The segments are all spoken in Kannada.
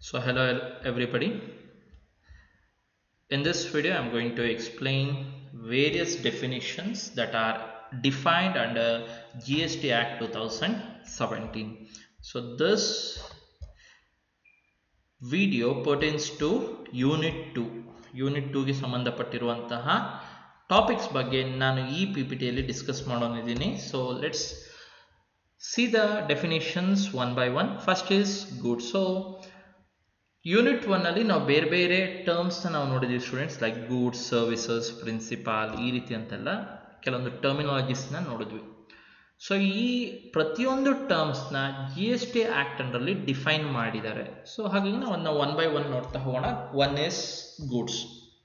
So hello everybody. In this video I'm going to explain various definitions that are defined under GST Act 2017. So this video pertains to Unit 2. Unit ಟೂಗೆ ಸಂಬಂಧಪಟ್ಟಿರುವಂತಹ ಟಾಪಿಕ್ಸ್ ಬಗ್ಗೆ ನಾನು ಈ ಪಿ ಪಿ ಟಿಯಲ್ಲಿ ಡಿಸ್ಕಸ್ ಮಾಡೋನಿದ್ದೀನಿ so let's see the definitions one by one first is good so unit ಒನ್ನಲ್ಲಿ ನಾವು ಬೇರೆ ಬೇರೆ ಟರ್ಮ್ಸ್ನ ನಾವು ನೋಡಿದ್ದೀವಿ students like goods services principal ಈ ರೀತಿ ಅಂತೆಲ್ಲ ಕೆಲವೊಂದು ಟರ್ಮಿನಾಲಜೀಸ್ನ ನೋಡಿದ್ವಿ ಸೊ ಈ ಪ್ರತಿಯೊಂದು ಟರ್ಮ್ಸ್ನ ಜಿ ಎಸ್ ಟಿ ಆ್ಯಕ್ಟ್ ಅಂಡರಲ್ಲಿ ಡಿಫೈನ್ ಮಾಡಿದ್ದಾರೆ ಸೊ ಹಾಗಾಗಿ ನಾವು ಅದನ್ನ ಒನ್ ಬೈ ಒನ್ ನೋಡ್ತಾ ಹೋಗೋಣ one is goods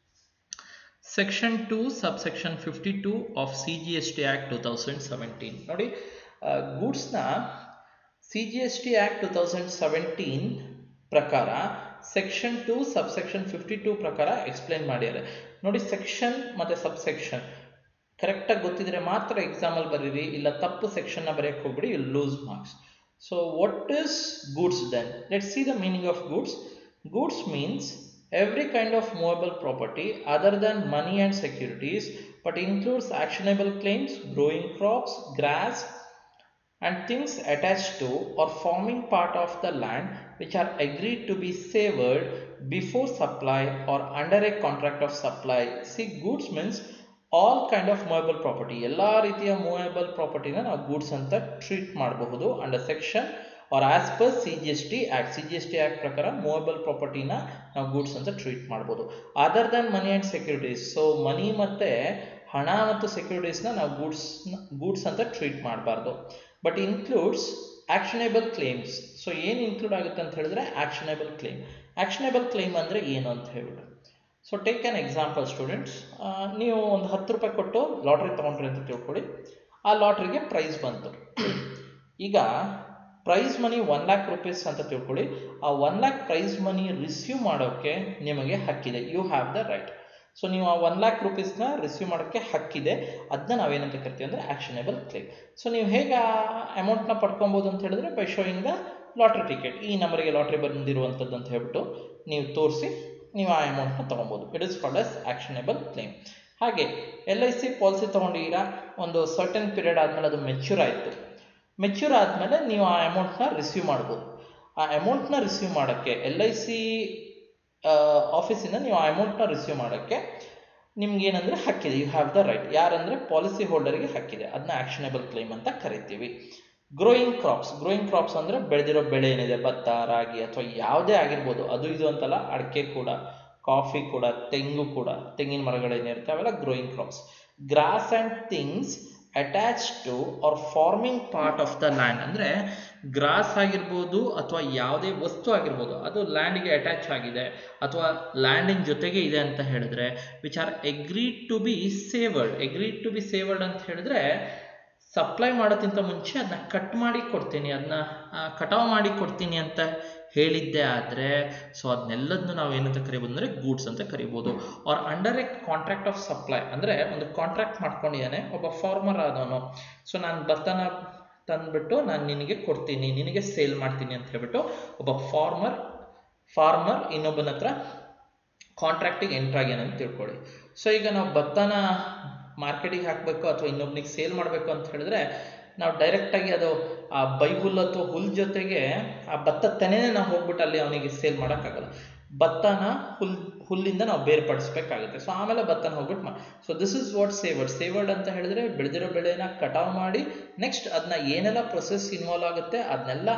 section two sub section fifty two of C G S T act two thousand seventeen ನೋಡಿ ಗೂಡ್ಸ್ನ C G S T act two thousand seventeen ಪ್ರಕಾರ section two sub section fifty two ಪ್ರಕಾರ ಎಕ್ಸ್ಪ್ಲೈನ್ ಮಾಡಿದ್ದಾರೆ ನೋಡಿ ಸೆಕ್ಷನ್ ಮತ್ತು ಸಬ್ ಸೆಕ್ಷನ್ ಕರೆಕ್ಟಾಗಿ ಗೊತ್ತಿದ್ರೆ ಮಾತ್ರ ಎಕ್ಸಾಮಲ್ಲಿ ಬರೀರಿ ಇಲ್ಲ ತಪ್ಪು ಸೆಕ್ಷನ್ನ ಬರೆಯಕ್ಕೆ ಹೋಗ್ಬಿಡಿ you lose marks so what is goods then let see the meaning of goods goods means every kind of movable property other than money and securities but includes actionable claims growing crops grass and things attached to or forming part of the land which are agreed to be savored before supply or under a contract of supply see goods means all kind of movable property ಎಲ್ಲ ರೀತಿಯ ಮೂವೇಬಲ್ ಪ್ರಾಪರ್ಟಿನ ನಾವು ಗೂಡ್ಸ್ ಅಂತ ಟ್ರೀಟ್ ಮಾಡಬಹುದು under section or as per C G S T act C G S T act ಪ್ರಕಾರ ಮೂವೇಬಲ್ ಪ್ರಾಪರ್ಟಿನ ನಾವು ಗೂಡ್ಸ್ ಅಂತ ಟ್ರೀಟ್ ಮಾಡ್ಬೋದು other than money and securities so money ಮತ್ತು ಹಣ ಮತ್ತು ಸೆಕ್ಯೂರಿಟೀಸ್ನ ನಾವು ಗೂಡ್ಸ್ ಗೂಡ್ಸ್ ಅಂತ ಟ್ರೀಟ್ ಮಾಡಬಾರ್ದು but includes actionable claims so ಏನು ಇನ್ಕ್ಲೂಡ್ ಆಗುತ್ತೆ ಅಂತ ಹೇಳಿದ್ರೆ ಆ್ಯಕ್ಷನೇಬಲ್ ಕ್ಲೇಮ್ ಆ್ಯಕ್ಷನೇಬಲ್ ಕ್ಲೇಮ್ ಅಂದರೆ ಏನು ಅಂತ ಹೇಳ್ಬಿಟ್ಟು so take on example students ನೀವು ಒಂದು ಹತ್ತು ರೂಪಾಯಿ ಕೊಟ್ಟು ಲಾಟ್ರಿ ತೊಗೊಂಡ್ರಿ ಅಂತ ತಿಳ್ಕೊಳ್ಳಿ ಆ ಲಾಟ್ರಿಗೆ ಪ್ರೈಸ್ ಬಂತು ಈಗ prize money one lakh rupees ಅಂತ ತಿಳ್ಕೊಳ್ಳಿ ಆ one lakh prize money receive ಮಾಡೋಕ್ಕೆ ನಿಮಗೆ ಹಕ್ಕಿದೆ you have the right so ನೀವು ಆ ಒನ್ ಲ್ಯಾಕ್ ರುಪೀಸ್ನ ರಿಸೀವ್ ಮಾಡೋಕ್ಕೆ ಹಕ್ಕಿದೆ ಅದನ್ನ ನಾವೇನಂತ ಕರಿತೀವಿ ಅಂದರೆ ಆ್ಯಕ್ಷನೇಬಲ್ ಕ್ಲೇಮ್ ಸೊ ನೀವು ಹೇಗೆ ಆ ಅಮೌಂಟ್ನ ಪಡ್ಕೊಬೋದು ಅಂತ ಹೇಳಿದ್ರೆ by showing the lottery ticket ಈ ನಂಬರಿಗೆ ಲಾಟ್ರಿ ಬಂದಿರುವಂಥದ್ದು ಅಂತ ಹೇಳ್ಬಿಟ್ಟು ನೀವು ತೋರಿಸಿ ನೀವು ಆ ಅಮೌಂಟ್ನ ತೊಗೊಬೋದು it is called as actionable claim ಹಾಗೆ ಎಲ್ ಐ ಸಿ ಪಾಲಿಸಿ ತೊಗೊಂಡಿದ್ದೀರಾ ಒಂದು ಸರ್ಟನ್ ಪೀರಿಯಡ್ ಆದಮೇಲೆ ಅದು ಮೆಚ್ಯೂರ್ ಆಯಿತು ಮೆಚ್ಯೂರ್ ಆದಮೇಲೆ ನೀವು ಆ ಅಮೌಂಟ್ನ ರಿಸೀವ್ ಮಾಡ್ಬೋದು ಆ ಅಮೌಂಟ್ನ ರಿಸೀವ್ ಮಾಡೋಕ್ಕೆ ಎಲ್ ಐ ಸಿ ಆಫೀಸಿಂದ ನೀವು ಆ ಅಮೌಂಟ್ನ ರಿಸೀವ್ ಮಾಡೋಕ್ಕೆ ನಿಮ್ಗೆ ಏನಂದರೆ ಹಕ್ಕಿದೆ ಯು ಹ್ಯಾವ್ ದ ರೈಟ್ ಯಾರಂದರೆ ಪಾಲಿಸಿ ಹೋಲ್ಡರ್ಗೆ ಹಕ್ಕಿದೆ ಅದನ್ನ ಆ್ಯಕ್ಷನೇಬಲ್ ಕ್ಲೈಮ್ ಅಂತ ಕರಿತೀವಿ ಗ್ರೋಯಿಂಗ್ ಕ್ರಾಪ್ಸ್ ಗ್ರೋಯಿಂಗ್ ಕ್ರಾಪ್ಸ್ ಅಂದರೆ ಬೆಳೆದಿರೋ ಬೆಳೆ ಏನಿದೆ ಭತ್ತ ರಾಗಿ ಅಥವಾ ಯಾವುದೇ ಆಗಿರ್ಬೋದು ಅದು ಇದು ಅಂತಲ್ಲ ಅಡಿಕೆ ಕೂಡ ಕಾಫಿ ಕೂಡ ತೆಂಗು ಕೂಡ ತೆಂಗಿನ ಮರಗಳೇನಿರುತ್ತೆ ಅವೆಲ್ಲ growing crops grass and things attach to or forming part of the land ಅಂದರೆ ಗ್ರಾಸ್ ಆಗಿರ್ಬೋದು ಅಥವಾ ಯಾವುದೇ ವಸ್ತು ಆಗಿರ್ಬೋದು ಅದು ಲ್ಯಾಂಡಿಗೆ ಅಟ್ಯಾಚ್ ಆಗಿದೆ ಅಥವಾ ಲ್ಯಾಂಡಿನ ಜೊತೆಗೆ ಇದೆ ಅಂತ ಹೇಳಿದ್ರೆ which are agreed to be severed agreed to be severed ಅಂತ ಹೇಳಿದ್ರೆ ಸಪ್ಲೈ ಮಾಡೋಕ್ಕಿಂತ ಮುಂಚೆ ಅದನ್ನ ಕಟ್ ಮಾಡಿ ಕೊಡ್ತೀನಿ ಅದನ್ನ ಕಟಾವು ಮಾಡಿ ಕೊಡ್ತೀನಿ ಅಂತ ಹೇಳಿದ್ದೆ ಆದರೆ ಸೊ ಅದನ್ನೆಲ್ಲದನ್ನು ನಾವು ಏನಂತ ಕರಿಬೋದು ಅಂದರೆ ಗೂಡ್ಸ್ ಅಂತ ಕರಿಬೋದು or under a contract of supply ಅಂದರೆ ಒಂದು ಕಾಂಟ್ರಾಕ್ಟ್ ಮಾಡ್ಕೊಂಡಿದ್ದಾನೆ ಒಬ್ಬ ಫಾರ್ಮರ್ ಆದವನು ಸೊ ನಾನು ಭತ್ತನ ತಂದುಬಿಟ್ಟು ನಾನು ನಿನಗೆ ಕೊಡ್ತೀನಿ ನಿನಗೆ ಸೇಲ್ ಮಾಡ್ತೀನಿ ಅಂತ ಹೇಳ್ಬಿಟ್ಟು ಒಬ್ಬ ಫಾರ್ಮರ್ ಫಾರ್ಮರ್ ಇನ್ನೊಬ್ಬನ ಹತ್ರ ಕಾಂಟ್ರಾಕ್ಟಿಗೆ ಎಂಟ್ರ್ ಆಗ್ಯಾನ ಅಂತ ತಿಳ್ಕೊಳ್ಳಿ ಸೊ ಈಗ ನಾವು ಭತ್ತನ ಮಾರ್ಕೆಟಿಗೆ ಹಾಕಬೇಕು ಅಥವಾ ಇನ್ನೊಬ್ನಿಗೆ ಸೇಲ್ ಮಾಡಬೇಕು ಅಂತ ಹೇಳಿದ್ರೆ ನಾವು ಡೈರೆಕ್ಟಾಗಿ ಅದು ಆ ಬೈ ಹುಲ್ಲು ಅಥವಾ ಹುಲ್ ಜೊತೆಗೆ ಆ ಭತ್ತ ತೆನೆನೇ ನಾವು ಹೋಗ್ಬಿಟ್ಟು ಅಲ್ಲಿ ಅವನಿಗೆ ಸೇಲ್ ಮಾಡೋಕ್ಕಾಗಲ್ಲ ಭತ್ತನ ಹುಲ್ ಹುಲ್ಲಿಂದ ನಾವು ಬೇರ್ಪಡಿಸ್ಬೇಕಾಗುತ್ತೆ ಸೊ ಆಮೇಲೆ ಭತ್ತನ ಹೋಗ್ಬಿಟ್ಟು ಮಾ so this is what severed severed ಅಂತ ಹೇಳಿದ್ರೆ ಬೆಳೆದಿರೋ ಬೆಳೆನ ಕಟಾವು ಮಾಡಿ ನೆಕ್ಸ್ಟ್ ಅದನ್ನ ಏನೆಲ್ಲ ಪ್ರೊಸೆಸ್ ಇನ್ವಾಲ್ವ್ ಆಗುತ್ತೆ ಅದನ್ನೆಲ್ಲ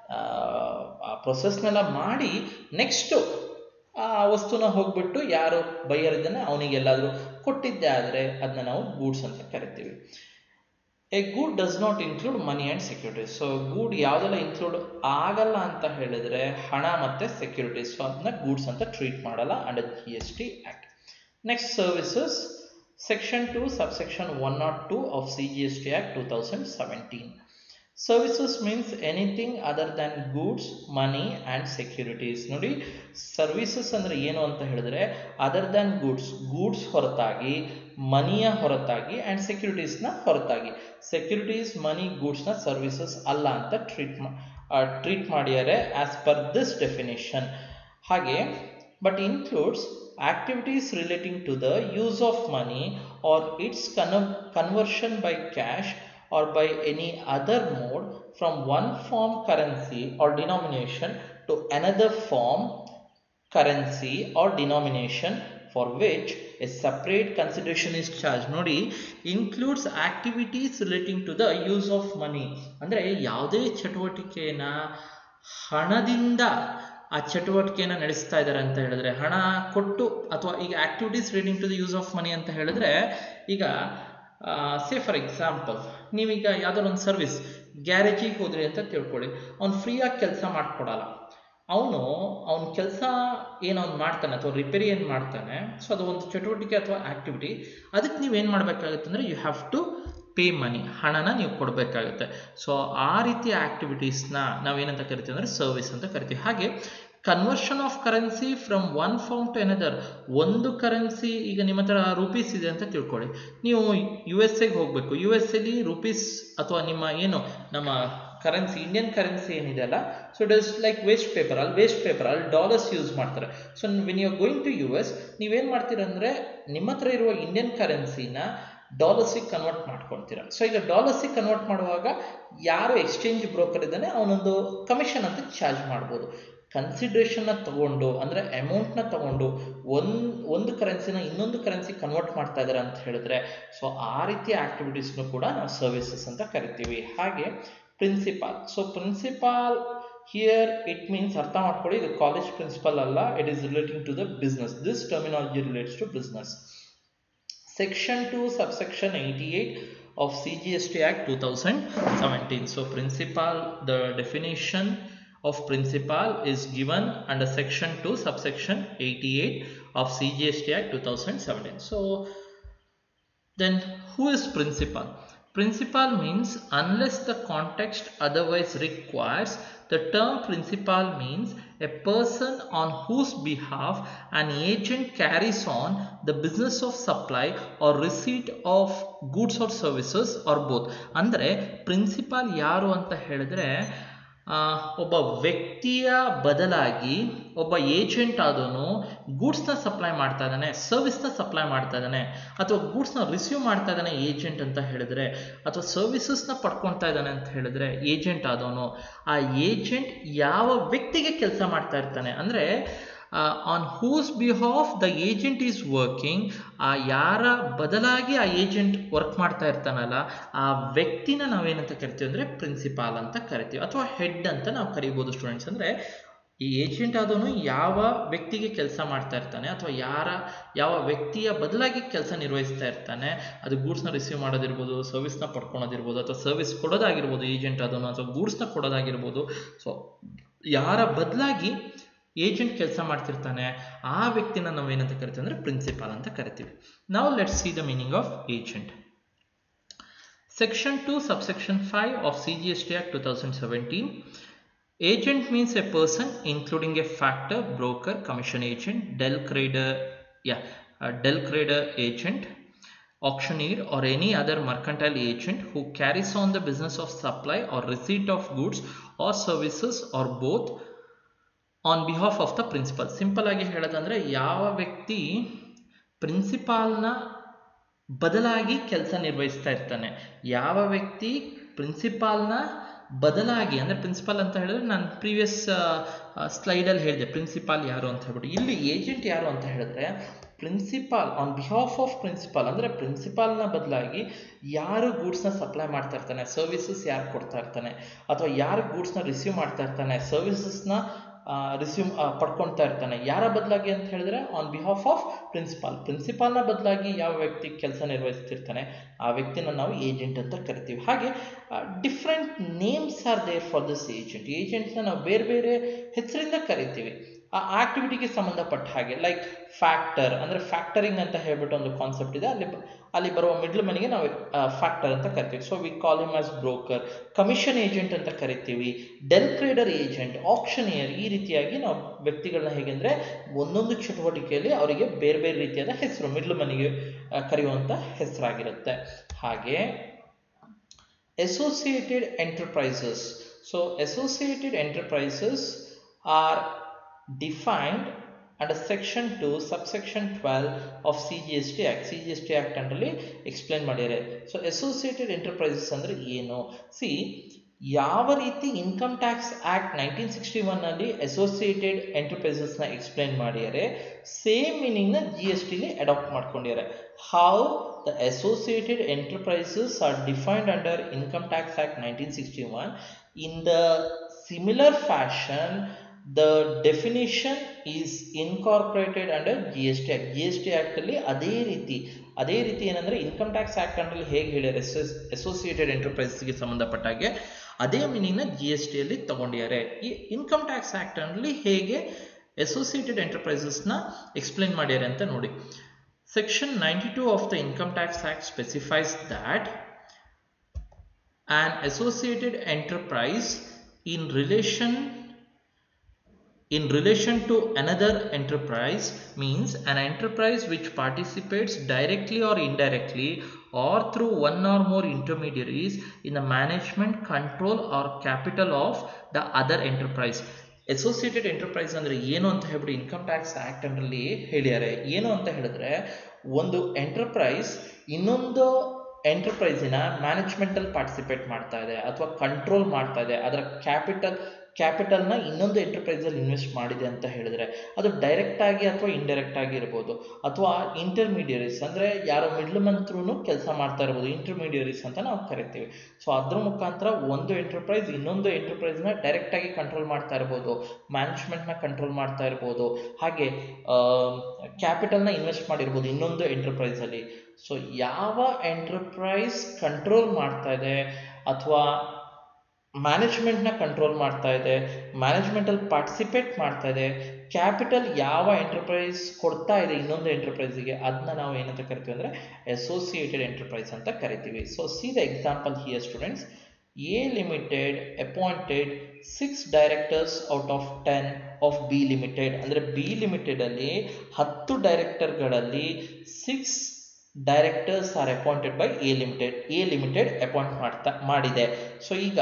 ಆ ಪ್ರೊಸೆಸ್ನೆಲ್ಲ ಮಾಡಿ ನೆಕ್ಸ್ಟು ಆ ವಸ್ತುನ ಹೋಗ್ಬಿಟ್ಟು ಯಾರು ಬೈಯರ್ ಇದ್ದಾನೆ ಅವನಿಗೆಲ್ಲಾದರೂ ಕೊಟ್ಟಿದ್ದೆ ಆದರೆ ಅದನ್ನ ನಾವು ಗೂಡ್ಸ್ ಅಂತ ಕರಿತೀವಿ a good does not include money and securities so good ಯಾವುದೆಲ್ಲ ಇನ್ಕ್ಲೂಡ್ ಆಗಲ್ಲ ಅಂತ ಹೇಳಿದ್ರೆ ಹಣ ಮತ್ತು ಸೆಕ್ಯೂರಿಟೀಸ್ ಸೊ ಅದನ್ನ ಗೂಡ್ಸ್ ಅಂತ ಟ್ರೀಟ್ ಮಾಡಲ್ಲ under G S T act next services section two sub section one not two of C G S T act two thousand seventeen services means anything other than goods money and securities ನೋಡಿ ಸರ್ವಿಸಸ್ ಅಂದರೆ ಏನು ಅಂತ ಹೇಳಿದ್ರೆ ಅದರ್ ದ್ಯಾನ್ ಗೂಡ್ಸ್ ಗೂಡ್ಸ್ ಹೊರತಾಗಿ ಮನಿಯ ಹೊರತಾಗಿ ಆ್ಯಂಡ್ ಸೆಕ್ಯೂರಿಟೀಸ್ನ ಹೊರತಾಗಿ ಸೆಕ್ಯೂರಿಟೀಸ್ ಮನಿ ಗೂಡ್ಸ್ನ ಸರ್ವಿಸಸ್ ಅಲ್ಲ ಅಂತ ಟ್ರೀಟ್ ಟ್ರೀಟ್ ಮಾಡಿದ್ದಾರೆ ಆಸ್ ಪರ್ ದಿಸ್ ಡೆಫಿನೇಷನ್ ಹಾಗೆ but includes activities relating to the use of money or its conversion by cash or by any other mode from one form currency or denomination to another form currency or denomination for which a separate consideration is charge ನೋಡಿ includes activities relating to the use of money ಅಂದರೆ ಯಾವುದೇ ಚಟುವಟಿಕೆನ ಹಣದಿಂದ ಆ ಚಟುವಟಿಕೆಯನ್ನು ನಡೆಸ್ತಾ ಇದ್ದಾರೆ ಅಂತ ಹೇಳಿದ್ರೆ ಹಣ ಕೊಟ್ಟು ಅಥವಾ ಈಗ activities relating to the use of money ಅಂತ ಹೇಳಿದ್ರೆ ಈಗ ಸೇ ಫಾರ್ ಎಕ್ಸಾಂಪಲ್ ನೀವೀಗ ಯಾವುದಾದ್ರು ಒಂದು ಸರ್ವಿಸ್ ಗ್ಯಾರೇಜಿಗೆ ಹೋದ್ರಿ ಅಂತ ತಿಳ್ಕೊಳ್ಳಿ ಅವ್ನು ಫ್ರೀಯಾಗಿ ಕೆಲಸ ಮಾಡಿಕೊಡಲ್ಲ ಅವನು ಅವನ ಕೆಲಸ ಏನು ಅವ್ನು ಮಾಡ್ತಾನೆ ಅಥವಾ ರಿಪೇರಿ ಏನು ಮಾಡ್ತಾನೆ ಸೊ ಅದು ಒಂದು ಚಟುವಟಿಕೆ ಅಥವಾ ಆಕ್ಟಿವಿಟಿ ಅದಕ್ಕೆ ನೀವೇನು ಮಾಡಬೇಕಾಗುತ್ತೆ ಅಂದರೆ you have to pay money ಹಣನ ನೀವು ಕೊಡಬೇಕಾಗುತ್ತೆ ಸೊ ಆ ರೀತಿಯ ಆಕ್ಟಿವಿಟೀಸ್ನ ನಾವೇನಂತ ಕರಿತೀವಿ ಅಂದರೆ ಸರ್ವಿಸ್ ಅಂತ ಕರಿತೀವಿ ಹಾಗೆ conversion of currency from one form to another ಒಂದು ಕರೆನ್ಸಿ ಈಗ ನಿಮ್ಮ ಹತ್ರ ರುಪೀಸ್ ಇದೆ ಅಂತ ತಿಳ್ಕೊಳ್ಳಿ ನೀವು ಯು ಎಸ್ ಎಗೆ ಹೋಗಬೇಕು ಯು ಎಸ್ ಎಲ್ಲಿ ರುಪೀಸ್ ಅಥವಾ ನಿಮ್ಮ ಏನು ನಮ್ಮ ಕರೆನ್ಸಿ ಇಂಡಿಯನ್ ಕರೆನ್ಸಿ ಏನಿದೆ ಅಲ್ಲ so it is like waste paper ಅಲ್ಲಿ ವೇಸ್ಟ್ ಪೇಪರ್ ಅಲ್ಲಿ ಡಾಲರ್ಸ್ ಯೂಸ್ ಮಾಡ್ತಾರೆ so when you going to U S ನೀವೇನು ಮಾಡ್ತೀರ ಅಂದರೆ ನಿಮ್ಮ ಹತ್ರ ಇರುವ ಇಂಡಿಯನ್ ಕರೆನ್ಸಿನ ಡಾಲರ್ಸಿಗೆ ಕನ್ವರ್ಟ್ ಮಾಡ್ಕೊಳ್ತೀರ ಸೊ ಈಗ ಡಾಲರ್ಸಿಗೆ ಕನ್ವರ್ಟ್ ಮಾಡುವಾಗ ಯಾರು ಎಕ್ಸ್ಚೇಂಜ್ ಬ್ರೋಕರ್ ಇದ್ದಾನೆ ಅವನೊಂದು ಕಮಿಷನ್ ಅಂತ ಚಾರ್ಜ್ ಮಾಡ್ಬೋದು ಕನ್ಸಿಡ್ರೇಷನ್ನ ತಗೊಂಡು ಅಂದರೆ ಅಮೌಂಟ್ನ ತಗೊಂಡು ಒಂದು ಒಂದು ಕರೆನ್ಸಿನ ಇನ್ನೊಂದು ಕರೆನ್ಸಿ ಕನ್ವರ್ಟ್ ಮಾಡ್ತಾ ಇದ್ದಾರೆ ಅಂತ ಹೇಳಿದ್ರೆ ಸೊ ಆ ರೀತಿಯ ಆಕ್ಟಿವಿಟೀಸ್ನು ಕೂಡ ನಾವು ಸರ್ವಿಸಸ್ ಅಂತ ಕರಿತೀವಿ ಹಾಗೆ principal so principal here it means ಅರ್ಥ ಮಾಡ್ಕೊಳ್ಳಿ ಇದು ಕಾಲೇಜ್ ಪ್ರಿನ್ಸಿಪಲ್ ಅಲ್ಲ it is relating to the business this terminology relates to business section two subsection eighty eight of CGST Act 2017. So principal, the definition of principal is given under section 2 subsection 88 of CGST Act 2017. So then who is principal? Principal means unless the context otherwise requires the term principal means a person on whose behalf an agent carries on the business of supply or receipt of goods or services or both ಅಂದರೆ ಪ್ರಿನ್ಸಿಪಾಲ್ ಯಾರು ಅಂತ ಹೇಳಿದ್ರೆ ಒಬ್ಬ ವ್ಯಕ್ತಿಯ ಬದಲಾಗಿ ಒಬ್ಬ ಏಜೆಂಟ್ ಆದವನು ಗೂಡ್ಸ್ನ ಸಪ್ಲೈ ಮಾಡ್ತಾ ಇದ್ದಾನೆ ಸರ್ವಿಸ್ನ ಸಪ್ಲೈ ಮಾಡ್ತಾ ಇದ್ದಾನೆ ಅಥವಾ ಗೂಡ್ಸ್ನ ರಿಸೀವ್ ಮಾಡ್ತಾ ಇದ್ದಾನೆ ಏಜೆಂಟ್ ಅಂತ ಹೇಳಿದ್ರೆ ಅಥವಾ ಸರ್ವಿಸಸ್ನ ಪಡ್ಕೊಳ್ತಾ ಇದ್ದಾನೆ ಅಂತ ಹೇಳಿದ್ರೆ ಏಜೆಂಟ್ ಆದವನು ಆ ಏಜೆಂಟ್ ಯಾವ ವ್ಯಕ್ತಿಗೆ ಕೆಲಸ ಮಾಡ್ತಾ ಇರ್ತಾನೆ ಅಂದರೆ on whose behalf the agent is working ಆ ಯಾರ ಬದಲಾಗಿ ಆ ಏಜೆಂಟ್ ವರ್ಕ್ ಮಾಡ್ತಾ ಇರ್ತಾನಲ್ಲ ಆ ವ್ಯಕ್ತಿನ ನಾವೇನಂತ ಕರಿತೀವಿ ಅಂದರೆ ಪ್ರಿನ್ಸಿಪಾಲ್ ಅಂತ ಕರಿತೀವಿ ಅಥವಾ ಹೆಡ್ ಅಂತ ನಾವು ಕರಿಬೋದು ಸ್ಟೂಡೆಂಟ್ಸ್ ಅಂದರೆ ಈ ಏಜೆಂಟ್ ಆದವನು ಯಾವ ವ್ಯಕ್ತಿಗೆ ಕೆಲಸ ಮಾಡ್ತಾ ಇರ್ತಾನೆ ಅಥವಾ ಯಾರ ಯಾವ ವ್ಯಕ್ತಿಯ ಬದಲಾಗಿ ಕೆಲಸ ನಿರ್ವಹಿಸ್ತಾ ಇರ್ತಾನೆ ಅದು ಗೂಡ್ಸ್ನ ರಿಸೀವ್ ಮಾಡೋದಿರ್ಬೋದು ಸರ್ವಿಸ್ನ ಪಡ್ಕೊಳೋದಿರ್ಬೋದು ಅಥವಾ ಸರ್ವಿಸ್ ಕೊಡೋದಾಗಿರ್ಬೋದು ಏಜೆಂಟ್ ಆದವನು ಅಥವಾ ಗೂಡ್ಸ್ನ ಕೊಡೋದಾಗಿರ್ಬೋದು ಸೊ ಯಾರ ಬದಲಾಗಿ ಏಜೆಂಟ್ ಕೆಲಸ ಮಾಡ್ತಿರ್ತಾನೆ ಆ ವ್ಯಕ್ತಿನ ನಾವು ಏನಂತ ಕರಿತೀವಿ ಅಂದರೆ ಪ್ರಿನ್ಸಿಪಾಲ್ ಅಂತ ಕರಿತೀವಿ ನಾವು let see the meaning of agent section two subsection five of C G S T act two thousand seventeen agent means a person including a factor broker commission agent del credere ಯಾ del credere agent auctioneer or any other mercantile agent who carries on the business of supply or receipt of goods or services or both on behalf of the principal simple ಆಗಿ ಹೇಳೋದಂದ್ರೆ ಯಾವ ವ್ಯಕ್ತಿ ಪ್ರಿನ್ಸಿಪಾಲ್ನ ಬದಲಾಗಿ ಕೆಲಸ ನಿರ್ವಹಿಸ್ತಾ ಇರ್ತಾನೆ ಯಾವ ವ್ಯಕ್ತಿ ಪ್ರಿನ್ಸಿಪಾಲ್ನ ಬದಲಾಗಿ ಅಂದರೆ ಪ್ರಿನ್ಸಿಪಾಲ್ ಅಂತ ಹೇಳಿದ್ರೆ ನಾನು ಪ್ರೀವಿಯಸ್ ಸ್ಲೈಡಲ್ಲಿ ಹೇಳಿದೆ ಪ್ರಿನ್ಸಿಪಾಲ್ ಯಾರು ಅಂತ ಹೇಳ್ಬಿಟ್ಟು ಇಲ್ಲಿ ಏಜೆಂಟ್ ಯಾರು ಅಂತ ಹೇಳಿದ್ರೆ principal on behalf of principal ಅಂದರೆ ಪ್ರಿನ್ಸಿಪಾಲ್ನ ಬದಲಾಗಿ ಯಾರು ಗೂಡ್ಸ್ನ ಸಪ್ಲೈ ಮಾಡ್ತಾ ಇರ್ತಾನೆ ಸರ್ವಿಸಸ್ ಯಾರು ಕೊಡ್ತಾ ಇರ್ತಾನೆ ಅಥವಾ ಯಾರು ಗೂಡ್ಸ್ನ ರಿಸೀವ್ ಮಾಡ್ತಾ ಇರ್ತಾನೆ ಸರ್ವಿಸಸ್ನ ರಿಸ್ಯೂಮ್ ಪಡ್ಕೊಳ್ತಾ ಇರ್ತಾನೆ ಯಾರ ಬದಲಾಗಿ ಅಂತ ಹೇಳಿದ್ರೆ ಆನ್ ಬಿಹಾಫ್ ಆಫ್ ಪ್ರಿನ್ಸಿಪಾಲ್ ಪ್ರಿನ್ಸಿಪಾಲ್ನ ಬದಲಾಗಿ ಯಾವ ವ್ಯಕ್ತಿ ಕೆಲಸ ನಿರ್ವಹಿಸ್ತಿರ್ತಾನೆ ಆ ವ್ಯಕ್ತಿನ ನಾವು ಏಜೆಂಟ್ ಅಂತ ಕರಿತೀವಿ ಹಾಗೆ different names are there for this agent ಏಜೆಂಟ್ನ ನಾವು ಬೇರೆ ಬೇರೆ ಹೆಸರಿಂದ ಕರಿತೀವಿ ಆ ಆಕ್ಟಿವಿಟಿಗೆ ಸಂಬಂಧಪಟ್ಟ ಹಾಗೆ ಲೈಕ್ ಫ್ಯಾಕ್ಟರ್ ಅಂದರೆ ಫ್ಯಾಕ್ಟರಿಂಗ್ ಅಂತ ಹೇಳ್ಬಿಟ್ಟು ಒಂದು ಕಾನ್ಸೆಪ್ಟ್ ಇದೆ ಅಲ್ಲಿ ಅಲ್ಲಿ ಬರುವ ಮಿಡ್ಲ್ ಮನಿಗೆ ನಾವು ಫ್ಯಾಕ್ಟರ್ ಅಂತ ಕರಿತೀವಿ so we call him as broker commission agent ಅಂತ ಕರಿತೀವಿ ಡೆಲ್ ಕ್ರೇಡರ್ ಏಜೆಂಟ್ ಆಪ್ಷನಿಯರ್ ಈ ರೀತಿಯಾಗಿ ನಾವು ವ್ಯಕ್ತಿಗಳನ್ನ ಹೇಗೆಂದರೆ ಒಂದೊಂದು ಚಟುವಟಿಕೆಯಲ್ಲಿ ಅವರಿಗೆ ಬೇರೆ ಬೇರೆ ರೀತಿಯಾದ ಹೆಸರು ಮಿಡ್ಲ್ ಮನಿಗೆ ಕರೆಯುವಂಥ ಹೆಸರಾಗಿರುತ್ತೆ ಹಾಗೆ associated enterprises so associated enterprises are defined under section two subsection twelve of C G S T act C G S T act ಅಂಡಲ್ಲಿ ಎಕ್ಸ್ಪ್ಲೇನ್ ಮಾಡಿದ್ದಾರೆ ಸೊ ಅಸೋಸಿಯೇಟೆಡ್ ಎಂಟರ್ಪ್ರೈಸಸ್ ಅಂದರೆ ಏನು ಸಿ ಯಾವ ರೀತಿ income tax act nineteen sixty ಒನ್ನಲ್ಲಿ ಅಸೋಸಿಯೇಟೆಡ್ ಎಂಟರ್ಪ್ರೈಸಸ್ನ ಎಕ್ಸ್ಪ್ಲೇನ್ ಮಾಡಿದ್ದಾರೆ ಸೇಮ್ ಮೀನಿಂಗ್ನ ಜಿ ಎಸ್ ಟಿಲಿ ಅಡಾಪ್ಟ್ ಮಾಡ್ಕೊಂಡಿದ್ದಾರೆ how the associated enterprises are defined under income tax act nineteen sixty one in the similar fashion the definition is incorporated under G S T act G S T ಆ್ಯಕ್ಟಲ್ಲಿ ಅದೇ ರೀತಿ ಅದೇ ರೀತಿ ಏನಂದರೆ ಇನ್ಕಮ್ ಟ್ಯಾಕ್ಸ್ ಆ್ಯಕ್ಟ್ ಅಂಡಲ್ಲಿ ಹೇಗೆ ಹೇಳ್ಯಾರೆ ಅಸೋಸಿಯೇಟೆಡ್ ಎಂಟರ್ಪ್ರೈಸಸ್ಗೆ ಸಂಬಂಧಪಟ್ಟಾಗೆ ಅದೇ ಮೀನಿಂಗ್ನ ಜಿ ಎಸ್ ಟಿಯಲ್ಲಿ ತಗೊಂಡಿದ್ದಾರೆ ಈ ಇನ್ಕಮ್ ಟ್ಯಾಕ್ಸ್ ಆ್ಯಕ್ಟ್ ಅಂಡಲ್ಲಿ ಹೇಗೆ ಅಸೋಸಿಯೇಟೆಡ್ ಎಂಟರ್ಪ್ರೈಸಸ್ನ ಎಕ್ಸ್ಪ್ಲೇನ್ ಮಾಡ್ಯಾರೆ ಅಂತ ನೋಡಿ section ninety two of the income tax act specifies that an associated enterprise in relation in relation to another enterprise means an enterprise which participates directly or indirectly or through one or more intermediaries in the management control or capital of the other enterprise associated enterprise ಅಂದರೆ ಏನು ಅಂತ ಹೇಳ್ಬಿಟ್ಟು ಇನ್ಕಮ್ ಟ್ಯಾಕ್ಸ್ ಆ್ಯಕ್ಟ್ ಅಂಡಲ್ಲಿ ಹೇಳ್ಯಾರೆ ಏನು ಅಂತ ಹೇಳಿದ್ರೆ ಒಂದು ಎಂಟರ್ಪ್ರೈಸ್ ಇನ್ನೊಂದು ಎಂಟರ್ಪ್ರೈಸಿನ ಮ್ಯಾನೇಜ್ಮೆಂಟಲ್ಲಿ ಪಾರ್ಟಿಸಿಪೇಟ್ ಮಾಡ್ತಾ ಇದೆ ಅಥವಾ ಕಂಟ್ರೋಲ್ ಮಾಡ್ತಾ ಇದೆ ಅದರ ಕ್ಯಾಪಿಟಲ್ ಕ್ಯಾಪಿಟಲ್ನ ಇನ್ನೊಂದು ಎಂಟರ್ಪ್ರೈಸಲ್ಲಿ ಇನ್ವೆಸ್ಟ್ ಮಾಡಿದೆ ಅಂತ ಹೇಳಿದ್ರೆ ಅದು ಡೈರೆಕ್ಟ್ ಆಗಿ ಅಥವಾ ಇಂಡೈರೆಕ್ಟ್ ಆಗಿ ಇರ್ಬೋದು ಅಥವಾ ಇಂಟರ್ಮೀಡಿಯರೀಸ್ ಅಂದರೆ ಯಾರೋ ಮಿಡ್ಲ್ ಮಂತ್ರೂ ಕೆಲಸ ಮಾಡ್ತಾ ಇರ್ಬೋದು ಇಂಟರ್ಮೀಡಿಯರೀಸ್ ಅಂತ ನಾವು ಕರಿತೀವಿ ಸೊ ಅದ್ರ ಮುಖಾಂತರ ಒಂದು ಎಂಟರ್ಪ್ರೈಸ್ ಇನ್ನೊಂದು ಎಂಟರ್ಪ್ರೈಸ್ನ ಡೈರೆಕ್ಟಾಗಿ ಕಂಟ್ರೋಲ್ ಮಾಡ್ತಾ ಇರ್ಬೋದು ಮ್ಯಾನೇಜ್ಮೆಂಟ್ನ ಕಂಟ್ರೋಲ್ ಮಾಡ್ತಾ ಇರ್ಬೋದು ಹಾಗೆ ಕ್ಯಾಪಿಟಲ್ನ ಇನ್ವೆಸ್ಟ್ ಮಾಡಿರ್ಬೋದು ಇನ್ನೊಂದು ಎಂಟರ್ಪ್ರೈಸಲ್ಲಿ ಸೊ ಯಾವ ಎಂಟರ್ಪ್ರೈಸ್ ಕಂಟ್ರೋಲ್ ಮಾಡ್ತಾ ಇದೆ ಅಥವಾ ಮ್ಯಾನೇಜ್ಮೆಂಟ್ನ ಕಂಟ್ರೋಲ್ ಮಾಡ್ತಾ ಇದೆ ಮ್ಯಾನೇಜ್ಮೆಂಟಲ್ಲಿ ಪಾರ್ಟಿಸಿಪೇಟ್ ಮಾಡ್ತಾ ಇದೆ ಕ್ಯಾಪಿಟಲ್ ಯಾವ ಎಂಟರ್ಪ್ರೈಸ್ ಕೊಡ್ತಾ ಇದೆ ಇನ್ನೊಂದು ಎಂಟರ್ಪ್ರೈಸಿಗೆ ಅದನ್ನ ನಾವು ಏನಂತ ಕರಿತೀವಿ ಅಂದರೆ ಅಸೋಸಿಯೇಟೆಡ್ ಎಂಟರ್ಪ್ರೈಸ್ ಅಂತ ಕರಿತೀವಿ so see the example here students A limited appointed six directors out of ten of B limited ಅಂದರೆ ಬಿ ಲಿಮಿಟೆಡಲ್ಲಿ ಹತ್ತು ಡೈರೆಕ್ಟರ್ಗಳಲ್ಲಿ six directors are appointed by A limited A limited appoint ಮಾಡ್ತಾ ಮಾಡಿದೆ ಸೊ ಈಗ